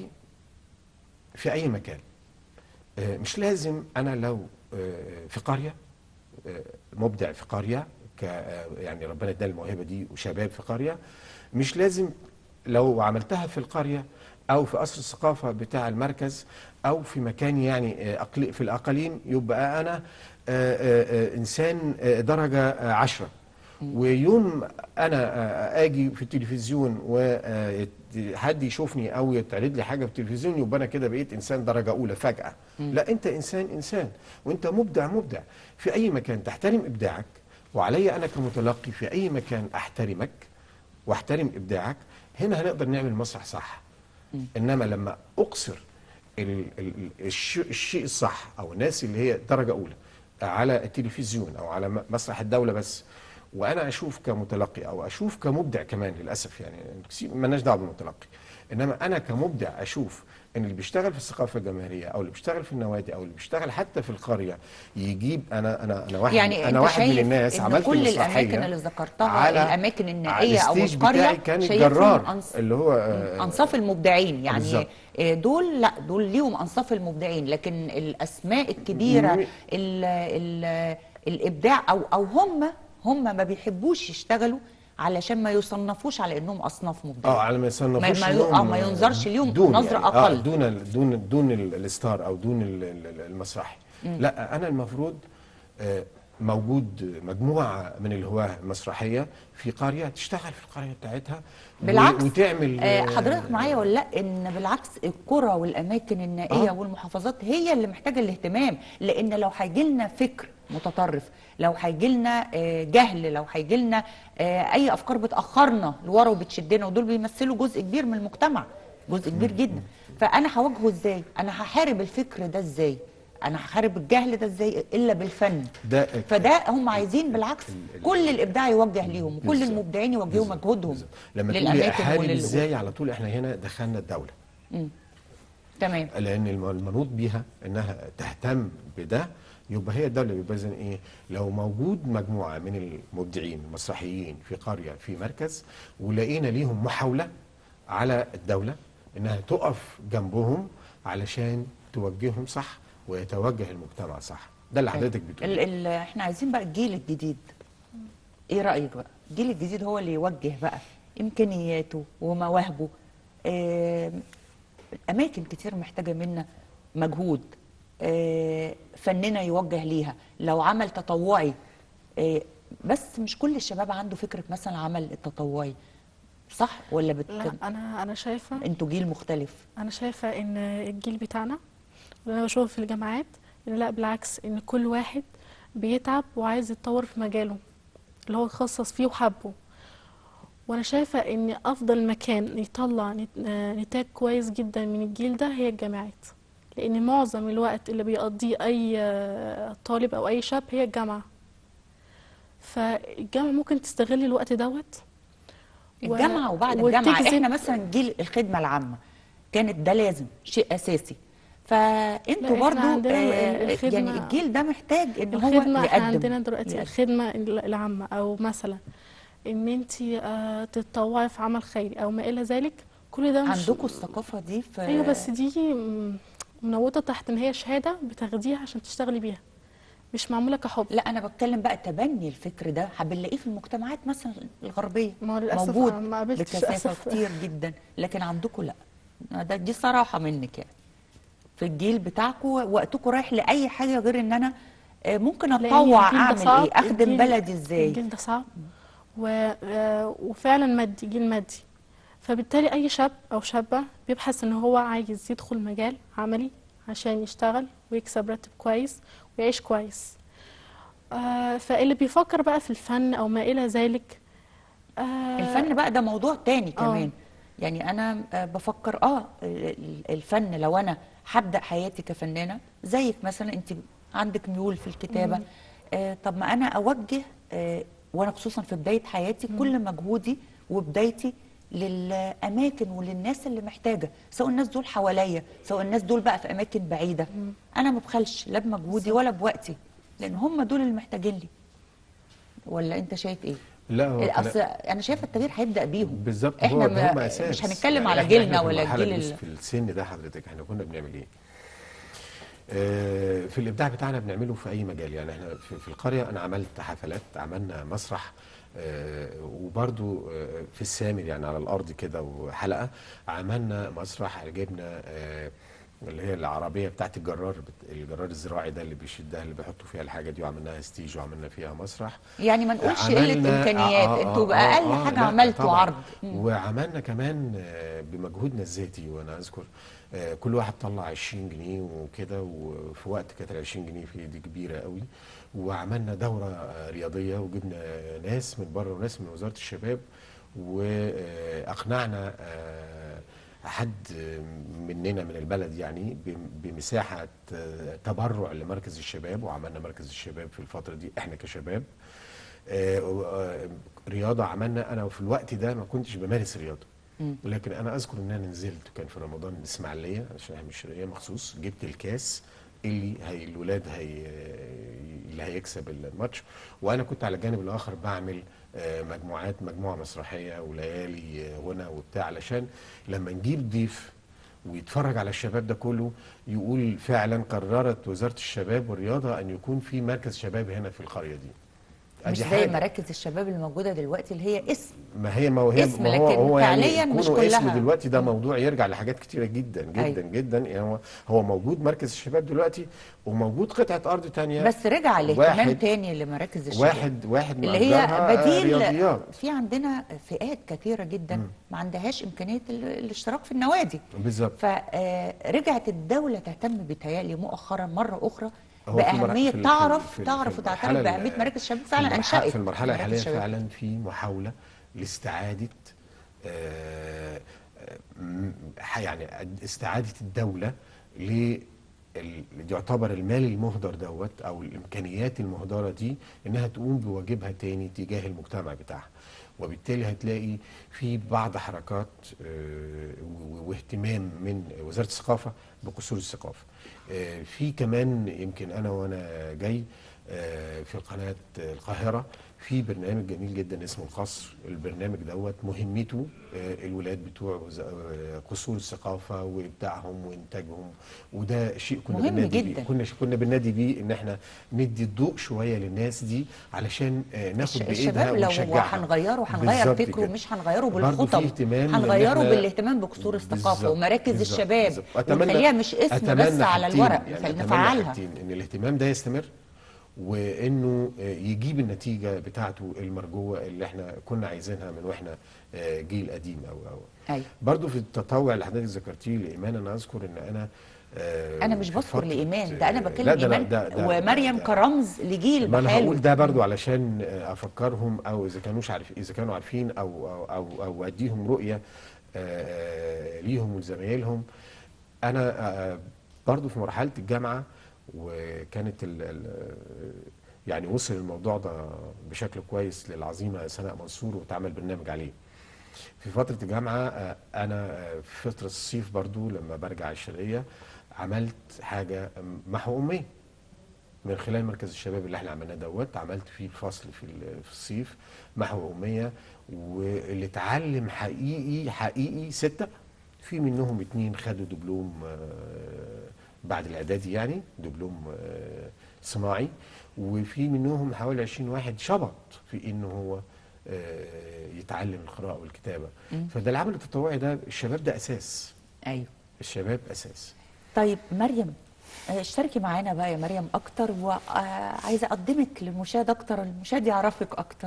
في اي مكان آه، مش لازم انا لو آه، في قريه آه، مبدع في قريه ك آه، يعني ربنا اداني الموهبه دي وشباب في قريه مش لازم لو عملتها في القريه او في قصر الثقافه بتاع المركز او في مكان يعني آه، أقل- في الاقاليم يبقى انا آه، آه، آه، انسان آه، درجه آه، عشرة ويوم انا آه، اجي في التلفزيون وحد يشوفني او يتعرض لي حاجه في التلفزيون يبقى انا كده بقيت انسان درجه اولى فجاه لا انت انسان انسان وانت مبدع مبدع في اي مكان تحترم ابداعك وعلي انا كمتلقي في اي مكان احترمك واحترم ابداعك هنا هنقدر نعمل مسرح صح انما لما اقصر ال- ال- الشيء الشيء الصح او الناس اللي هي درجه اولى على التلفزيون او على م- مسرح الدوله بس وانا اشوف كمتلقي او اشوف كمبدع كمان للاسف يعني كتير مالناش دعوه بالمتلقي انما انا كمبدع اشوف ان اللي بيشتغل في الثقافه الجماهيريه او اللي بيشتغل في النوادي او اللي بيشتغل حتى في القريه يجيب انا انا انا واحد يعني انا انت واحد من شايف الناس إن عملت كل مسرحية الاماكن اللي ذكرتها على- الاماكن على النائيه او الستيج القريه بتاعي كان شايفهم الجرار أنص- اللي هو آه، انصاف المبدعين يعني بالظبط. آه، دول لا دول ليهم انصاف المبدعين لكن الاسماء الكبيره م- ال ال الابداع او او هم هم ما بيحبوش يشتغلوا علشان ما يصنفوش على انهم اصناف مبدعين اه على ما يصنفوش ما- ما ي- لهم، آه، ما ينظرش ليهم دون نظرة يعني أقل. آه دون ال- دون دون ال- الستار او دون ال- ال- المسرحي لا انا المفروض آه موجود مجموعه من الهواه المسرحيه في قريه تشتغل في القريه بتاعتها و- بالعكس وتعمل آه، حضرتك معايا ولا لا ان بالعكس القرى والاماكن النائيه آه. والمحافظات هي اللي محتاجه الاهتمام لان لو هيجي لنا فكر متطرف لو هيجي لنا آه، جهل لو هيجي لنا اي افكار بتاخرنا لورا وبتشدنا ودول بيمثلوا جزء كبير من المجتمع جزء كبير جدا فانا هواجهه ازاي انا هحارب الفكر ده ازاي انا هحارب الجهل ده ازاي الا بالفن ده فده هم عايزين بالعكس ال- ال- كل الابداع يوجه ليهم وكل بالظبط. المبدعين يوجهوا بالظبط. مجهودهم بالظبط. لما تقولي للاماكن احارب ولل- ازاي على طول احنا هنا دخلنا الدوله تمام لان الم- المنوط بيها انها تهتم بده يبقى هي الدوله يبقى اذا ايه لو موجود مجموعه من المبدعين المسرحيين في قريه في مركز ولقينا ليهم محاوله على الدوله انها تقف جنبهم علشان توجههم صح ويتوجه المجتمع صح ده اللي حضرتك ال بتقوليه ال احنا عايزين بقى الجيل الجديد ايه رايك بقى الجيل الجديد هو اللي يوجه بقى امكانياته ومواهبه آم، اماكن كتير محتاجه منا مجهود آه، فننا يوجه ليها لو عمل تطوعي آه، بس مش كل الشباب عنده فكره مثلا عمل التطوعي صح ولا بت... لا انا انا شايفه انتوا جيل مختلف انا شايفه ان الجيل بتاعنا اللي انا بشوفه في الجامعات ان لا بالعكس ان كل واحد بيتعب وعايز يتطور في مجاله اللي هو يتخصص فيه وحبه وانا شايفه ان افضل مكان يطلع نت- آه، نتاج كويس جدا من الجيل ده هي الجامعات لان معظم الوقت اللي بيقضيه اي آه، طالب او اي شاب هي الجامعه فالجامعه ممكن تستغل الوقت دوت و- الجامعه وبعد الجامعه وتجذب- احنا مثلا جيل الخدمه العامه كانت ده لازم شيء اساسي فانتوا لا، إحنا برضو عندنا ال- آه، الخدمة- يعني الجيل ده محتاج ان هو الخدمة احنا يقدم عندنا دلوقتي يقدم. الخدمة العامة أو مثلا إن أنت تتطوعي في عمل خيري أو ما إلى ذلك كل ده مش عندكم الثقافه دي في أيوة بس دي م- منوطة تحت إن هي شهادة بتاخديها عشان تشتغلي بيها مش معمولة كحب لا انا بتكلم بقى تبني الفكر ده بنلاقيه في المجتمعات مثلا الغربيه ما هو للأسف موجود أنا ما قابلتش بكثافه للأسف. كتير جدا لكن عندكم لا ده دي صراحه منك يعني في الجيل بتاعكم وقتكم رايح لاي حاجه غير ان انا آه، ممكن لأن اتطوع الجيل ده اعمل صعب، ايه اخدم الجيل- بلدي ازاي الجيل ده صعب و... آه، وفعلا مادي جيل مادي فبالتالي أي شاب أو شابة بيبحث إن هو عايز يدخل مجال عملي عشان يشتغل ويكسب راتب كويس ويعيش كويس آه فاللي بيفكر بقى في الفن أو ما إلى ذلك آه الفن بقى ده موضوع تاني آه. كمان يعني انا آه، بفكر اه ال- الفن لو انا هبدا حياتي كفنانه زيك مثلا انت عندك ميول في الكتابه آه طب ما انا اوجه آه وانا خصوصا في بدايه حياتي كل مجهودي وبدايتي للاماكن وللناس اللي محتاجه سواء الناس دول حواليا سواء الناس دول بقى في اماكن بعيده انا ما بخلش لا بمجهودي ولا بوقتي لان هم دول اللي محتاجين لي ولا انت شايف ايه لا هو كلا- اصل انا شايفه التغيير هيبدا بيهم بالظبط احنا هو ما- هم اساس مش هنتكلم على إحنا- جيلنا إحنا في ولا المرحلة الجيل دي ال- في السن ده حضرتك احنا كنا بنعمل ايه؟ آه، في الابداع بتاعنا بنعمله في اي مجال يعني احنا في في القريه انا عملت حفلات عملنا مسرح آه، وبرضو آه، في السامر يعني على الارض كده وحلقه عملنا مسرح جبنا آه، اللي هي العربيه بتاعت الجرار بت- الجرار الزراعي ده اللي بيشدها اللي بيحطوا فيها الحاجه دي وعملناها ستيج وعملنا فيها مسرح يعني ما نقولش قله عملنا- امكانيات آه، آه، انتوا آه، باقل آه، حاجه لا، عملتوا طبعاً. عرض مم. وعملنا كمان آه، بمجهودنا الذاتي وانا اذكر آه، كل واحد طلع 20 جنيه وكده وفي وقت كانت ال 20 جنيه في دي كبيره قوي وعملنا دوره آه، رياضيه وجبنا آه، ناس من بره وناس من وزاره الشباب واقنعنا حد مننا من البلد يعني بم- بمساحه آه، تبرع لمركز الشباب وعملنا مركز الشباب في الفتره دي احنا كشباب آه، آه، رياضه عملنا انا في الوقت ده ما كنتش بمارس رياضه ولكن انا اذكر ان انا نزلت كان في رمضان الاسماعيليه عشان احنا من الشرقيه مخصوص جبت الكاس اللي هي الولاد هي اللي هيكسب الماتش وانا كنت على الجانب الاخر بعمل آه، مجموعات مجموعه مسرحيه وليالي آه، غنى وبتاع علشان لما نجيب ضيف ويتفرج على الشباب ده كله يقول فعلا قررت وزاره الشباب والرياضه ان يكون في مركز شباب هنا في القريه دي مش دي زي حاجة. مراكز الشباب الموجوده دلوقتي اللي هي اسم ما هي ما هو هي اسم، ما هو لكن هو فعلياً يعني مش كونه اسم كلها. دلوقتي ده مم. موضوع يرجع لحاجات كتيره جدا جدا أيوة. جدا يعني هو هو موجود مركز الشباب دلوقتي وموجود قطعه ارض تانية بس رجع الاهتمام واحد- تاني لمراكز الشباب واحد واحد اللي هي مأجرها بديل رياضيات في عندنا فئات كثيره جدا مم. ما عندهاش امكانيه ال- الاشتراك في النوادي بالظبط فرجعت الدوله تهتم بتهيألي مؤخرا مره اخرى هو في مرا- باهميه في ال- في ال- تعرف في ال- تعرف في وتعترف المرحلة باهميه ال- مراكز الشباب في فعلا المرحلة- انشأت في المرحله مراكز الحاليه الشباب. فعلا في محاوله لاستعاده آه، آه، م- ح- يعني استعاده الدوله ل ال- يعتبر المال المهدر دوت او الامكانيات المهدره دي انها تقوم بواجبها تاني تجاه المجتمع بتاعها وبالتالي هتلاقي في بعض حركات آه، و- واهتمام من وزاره الثقافه بقصور الثقافه آه، في كمان يمكن انا وانا جاي آه، في قناه القاهره في برنامج جميل جدا اسمه القصر البرنامج دوت مهمته آه، الولاد بتوع وز- آه، قصور الثقافه وابداعهم وانتاجهم وده شيء كنا مهم بننادي جدا. بيه كنا كنا بننادي بيه ان احنا ندي الضوء شويه للناس دي علشان آه، ناخد الش- بايدها الشباب لو ونشجعها هنغيره هنغير بالظبط فكره كده. مش هنغيره برضه في بالخطب اهتمام لأن هنغيره إحنا- بالاهتمام بقصور الثقافه بالظبط، ومراكز بالظبط، الشباب بالظبط. أتمنى ونخليها مش اسم بس أتمنى على حاجتين، الورق يعني أتمنى نفعلها حاجتين، ان الاهتمام ده يستمر وانه آه، يجيب النتيجه بتاعته المرجوه اللي احنا كنا عايزينها من واحنا آه، جيل قديم او او ايوه برضو في التطوع اللي حضرتك ذكرتيه لايمان انا اذكر ان انا آه، انا مش في بذكر فترة- لايمان ده انا لا، بتكلم ده لا، ايمان ده- ده- ومريم ده- كرمز لجيل ما انا بحاله هقول ده برضو علشان آه، افكرهم او اذا كانوش عارف اذا كانوا عارفين او او او, أو اديهم رؤيه آه، ليهم ولزمايلهم انا آه، برضو في مرحله الجامعه وكانت ال ال يعني وصل الموضوع ده بشكل كويس للعظيمه سناء منصور واتعمل برنامج عليه في فتره الجامعه آه، انا آه، في فتره الصيف برضو لما برجع الشرقيه عملت حاجه محو اميه من خلال مركز الشباب اللي احنا عملناه دوت عملت فيه الفصل في ال- في الصيف محو أمية واللي اتعلم حقيقي حقيقي ستة في منهم اتنين خدوا دبلوم آه، بعد الإعدادي يعني دبلوم آه، صناعي وفي منهم حوالي 20 واحد شبط في إنه هو آه، يتعلم القراءة والكتابة مم. فده العمل التطوعي ده الشباب ده أساس ايوه الشباب أساس طيب مريم آه، اشتركي معانا بقى يا مريم اكتر وعايزه اقدمك للمشاهد اكتر المشاهد يعرفك اكتر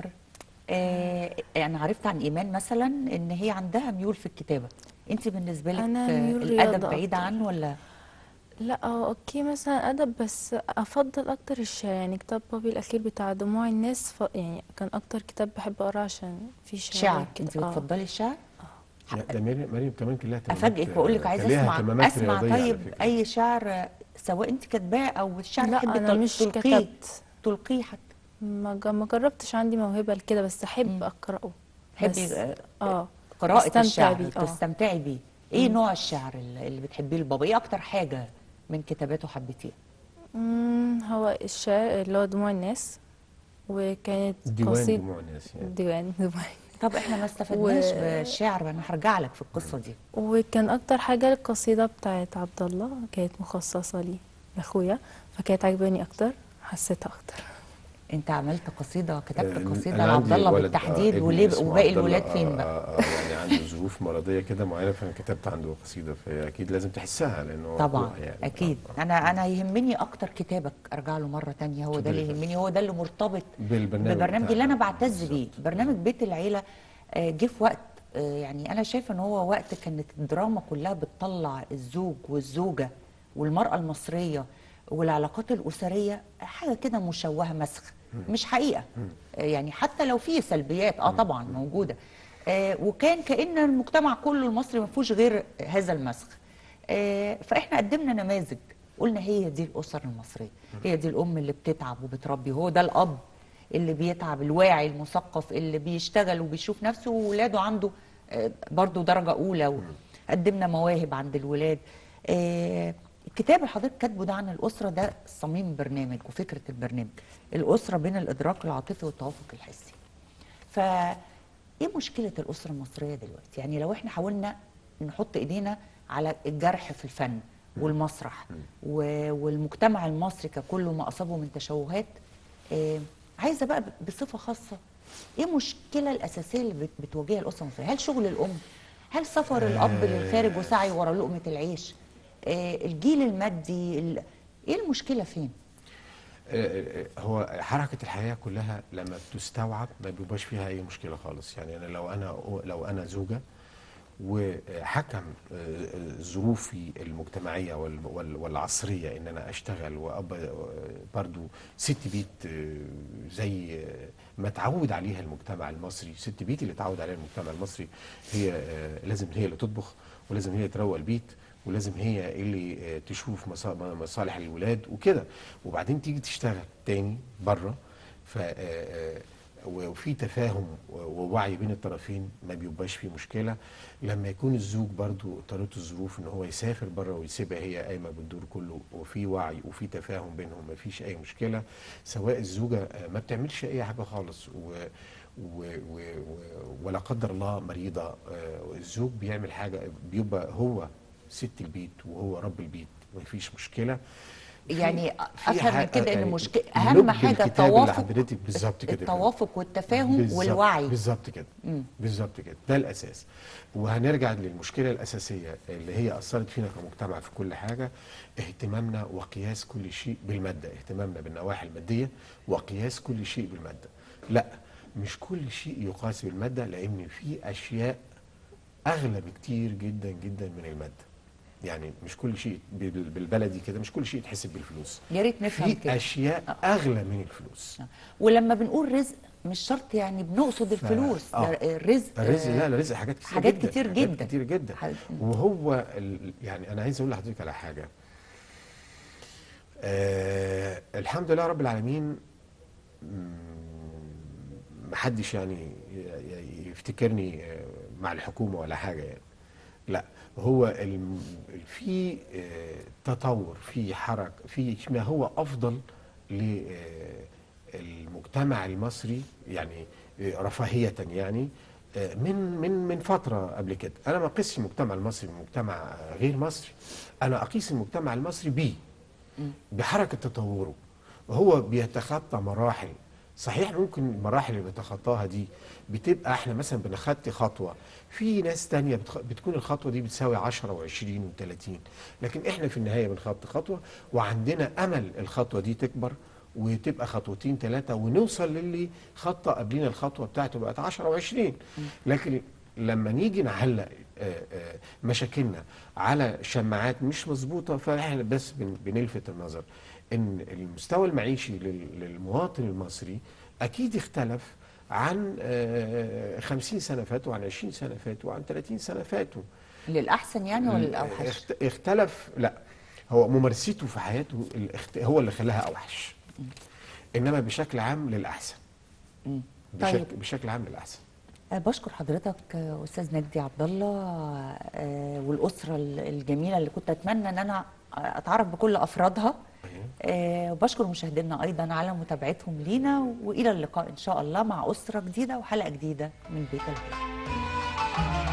آه، انا عرفت عن ايمان مثلا ان هي عندها ميول في الكتابه انت بالنسبه لك أنا آه، ميول الادب رياضة بعيد أكتر. عنه ولا لا هو اوكي مثلا ادب بس افضل اكتر الشعر يعني كتاب بابي الاخير بتاع دموع الناس ف... يعني كان اكتر كتاب بحب اقراه عشان في شعر شعر كده. انت آه. بتفضلي الشعر لا ده مريم مريم كمان كان لها اهتمامات- افاجئك واقول لك كان عايزه ليها اسمع اهتمامات اسمع رياضية على طيب فكرة. اي شعر آه، سواء انت كاتباه او الشعر لا تحبي انا تل- مش تلقيه كتبت تلقيه حتى ما ج- ما جربتش عندي موهبه لكده بس احب مم. اقراه تحبي بس- آه، اه قراءة بستمتع الشعر بيه، آه. تستمتعي بيه ايه مم. نوع الشعر اللي اللي بتحبيه لبابا ايه اكتر حاجة من كتاباته حبيتيها مم، هو الشعر اللي هو دموع الناس وكانت ديوان قصيدة دموع الناس يعني ديوان دموع طب احنا ما استفدناش و- بالشعر انا هرجع لك في القصة دي وكان اكتر حاجه القصيده بتاعت عبد الله كانت مخصصه لي لاخويا فكانت عجباني اكتر حسيتها اكتر انت عملت قصيدة كتبت آه، قصيدة أنا لعبد عندي الله ولد، بالتحديد آه، ابني وليه اسمه وباقي عبد الله، الولاد فين آه، بقى آه، آه، يعني عنده ظروف مرضيه كده معينه فانا كتبت عنده قصيده فهي اكيد لازم تحسها لانه هو طبعا أبوها يعني اكيد آه، آه. انا انا يهمني اكتر كتابك ارجع له مرة تانية هو ده اللي اتفضلي. يهمني هو ده اللي مرتبط بالبرنامج ببرنامجي اللي انا بتاعنا. بعتز بيه برنامج بيت العيله آه، جه في وقت آه، يعني انا شايفه ان هو وقت كانت الدراما كلها بتطلع الزوج والزوجه والمراه المصريه والعلاقات الاسريه حاجه كده مشوهه مسخ مش حقيقه آه، يعني حتى لو في سلبيات اه طبعا موجوده آه، وكان كان المجتمع كله المصري ما فيهوش غير هذا المسخ آه، فاحنا قدمنا نماذج قلنا هي دي الاسر المصريه هي دي الام اللي بتتعب وبتربي هو ده الاب اللي بيتعب الواعي المثقف اللي بيشتغل وبيشوف نفسه وولاده عنده آه، برضو درجه اولى قدمنا مواهب عند الولاد آه، الكتاب اللي حضرتك كاتبه ده عن الاسره ده صميم البرنامج وفكره البرنامج الاسره بين الادراك العاطفي والتوافق الحسي ف ايه مشكله الاسره المصريه دلوقتي يعني لو احنا حاولنا نحط ايدينا على الجرح في الفن والمسرح و- والمجتمع المصري ككله ما اصابه من تشوهات آه، عايزه بقى بصفه خاصه ايه المشكله الاساسيه اللي بت- بتواجهها الاسره المصريه هل شغل الام هل سفر الاب للخارج وسعي ورا لقمه العيش آه الجيل المادي ال... ايه المشكله فين آه، آه، هو حركه الحياه كلها لما بتستوعب ما بيبقاش فيها اي مشكله خالص يعني انا لو انا لو انا زوجه وحكم آه، ظروفي المجتمعيه وال- وال- والعصريه ان انا اشتغل وابقى برضو ست بيت آه، زي آه، ما تعود عليها المجتمع المصري ست بيت اللي تعود عليها المجتمع المصري هي آه، لازم هي اللي تطبخ ولازم هي تروق البيت ولازم هي اللي آه، تشوف مصا- مصالح الولاد وكده وبعدين تيجي تشتغل تاني بره ف آه، آه، وفي تفاهم ووعي بين الطرفين ما بيبقاش فيه مشكله لما يكون الزوج برضو اضطرته الظروف ان هو يسافر بره ويسيبها هي قايمه بالدور كله وفي وعي وفي تفاهم بينهم ما فيش اي مشكله سواء الزوجه آه، ما بتعملش اي حاجه خالص و و و و ولا قدر الله مريضه آه، الزوج بيعمل حاجه بيبقى هو ست البيت وهو رب البيت ما فيش مشكله في- يعني في افهم من حاجة- كده ان يعني المشكله لب اهم حاجه الكتاب اللي التوافق حضرتك بالظبط كده التوافق والتفاهم بالظبط- والوعي بالظبط كده مم. بالظبط كده ده الاساس وهنرجع للمشكله الاساسيه اللي هي اثرت فينا كمجتمع في كل حاجه اهتمامنا وقياس كل شيء بالماده اهتمامنا بالنواحي الماديه وقياس كل شيء بالماده لا مش كل شيء يقاس بالماده لان في اشياء اغلى بكتير جدا جدا من الماده يعني مش كل شيء بال- بالبلدي كده مش كل شيء يتحسب بالفلوس يا ريت نفهم في كده اشياء اغلى من الفلوس ولما بنقول رزق مش شرط يعني بنقصد الفلوس آه. ده الرزق الرزق آه، لا لا رزق حاجات كتير حاجات جدا كتير حاجات جدا. كتير جدا حاجات- وهو ال... يعني انا عايز اقول لحضرتك على حاجه آه الحمد لله رب العالمين مم، محدش يعني ي- ي- يفتكرني آه، مع الحكومه ولا حاجه يعني لا هو الم- في آه، تطور في حركه في ما هو افضل للمجتمع المصري يعني آه، رفاهيه يعني آه، من من من فتره قبل كده انا ما اقيسش المجتمع المصري بمجتمع آه، غير مصري انا اقيس المجتمع المصري بيه بحركه تطوره وهو بيتخطى مراحل صحيح ممكن المراحل اللي بيتخطاها دي بتبقى احنا مثلا بنخطي خطوه في ناس تانية بتخ... بتكون الخطوه دي بتساوي 10 و20 و30 لكن احنا في النهايه بنخطي خطوه وعندنا امل الخطوه دي تكبر وتبقى خطوتين ثلاثه ونوصل للي خطى قبلنا الخطوه بتاعته بقت 10 و20 لكن لما نيجي نعلق آه، آه، مشاكلنا على شماعات مش مظبوطه فاحنا بس بن- بنلفت النظر ان المستوى المعيشي لل- للمواطن المصري اكيد اختلف عن آه، 50 سنه فاتوا عن 20 سنه فاتوا عن 30 سنه فاتوا للاحسن يعني ولا الاوحش اخت- اختلف لا هو ممارسته في حياته الاخت- هو اللي خلاها اوحش انما بشكل عام للاحسن مم. بشكل طيب. بشكل عام للاحسن آه، بشكر حضرتك آه، استاذ نجدي عبد الله آه، والاسره ال- الجميله اللي كنت اتمنى ان انا اتعرف بكل افرادها آه، وبشكر مشاهدينا ايضا على متابعتهم لينا والى اللقاء ان شاء الله مع اسره جديده وحلقه جديده من بيت العيله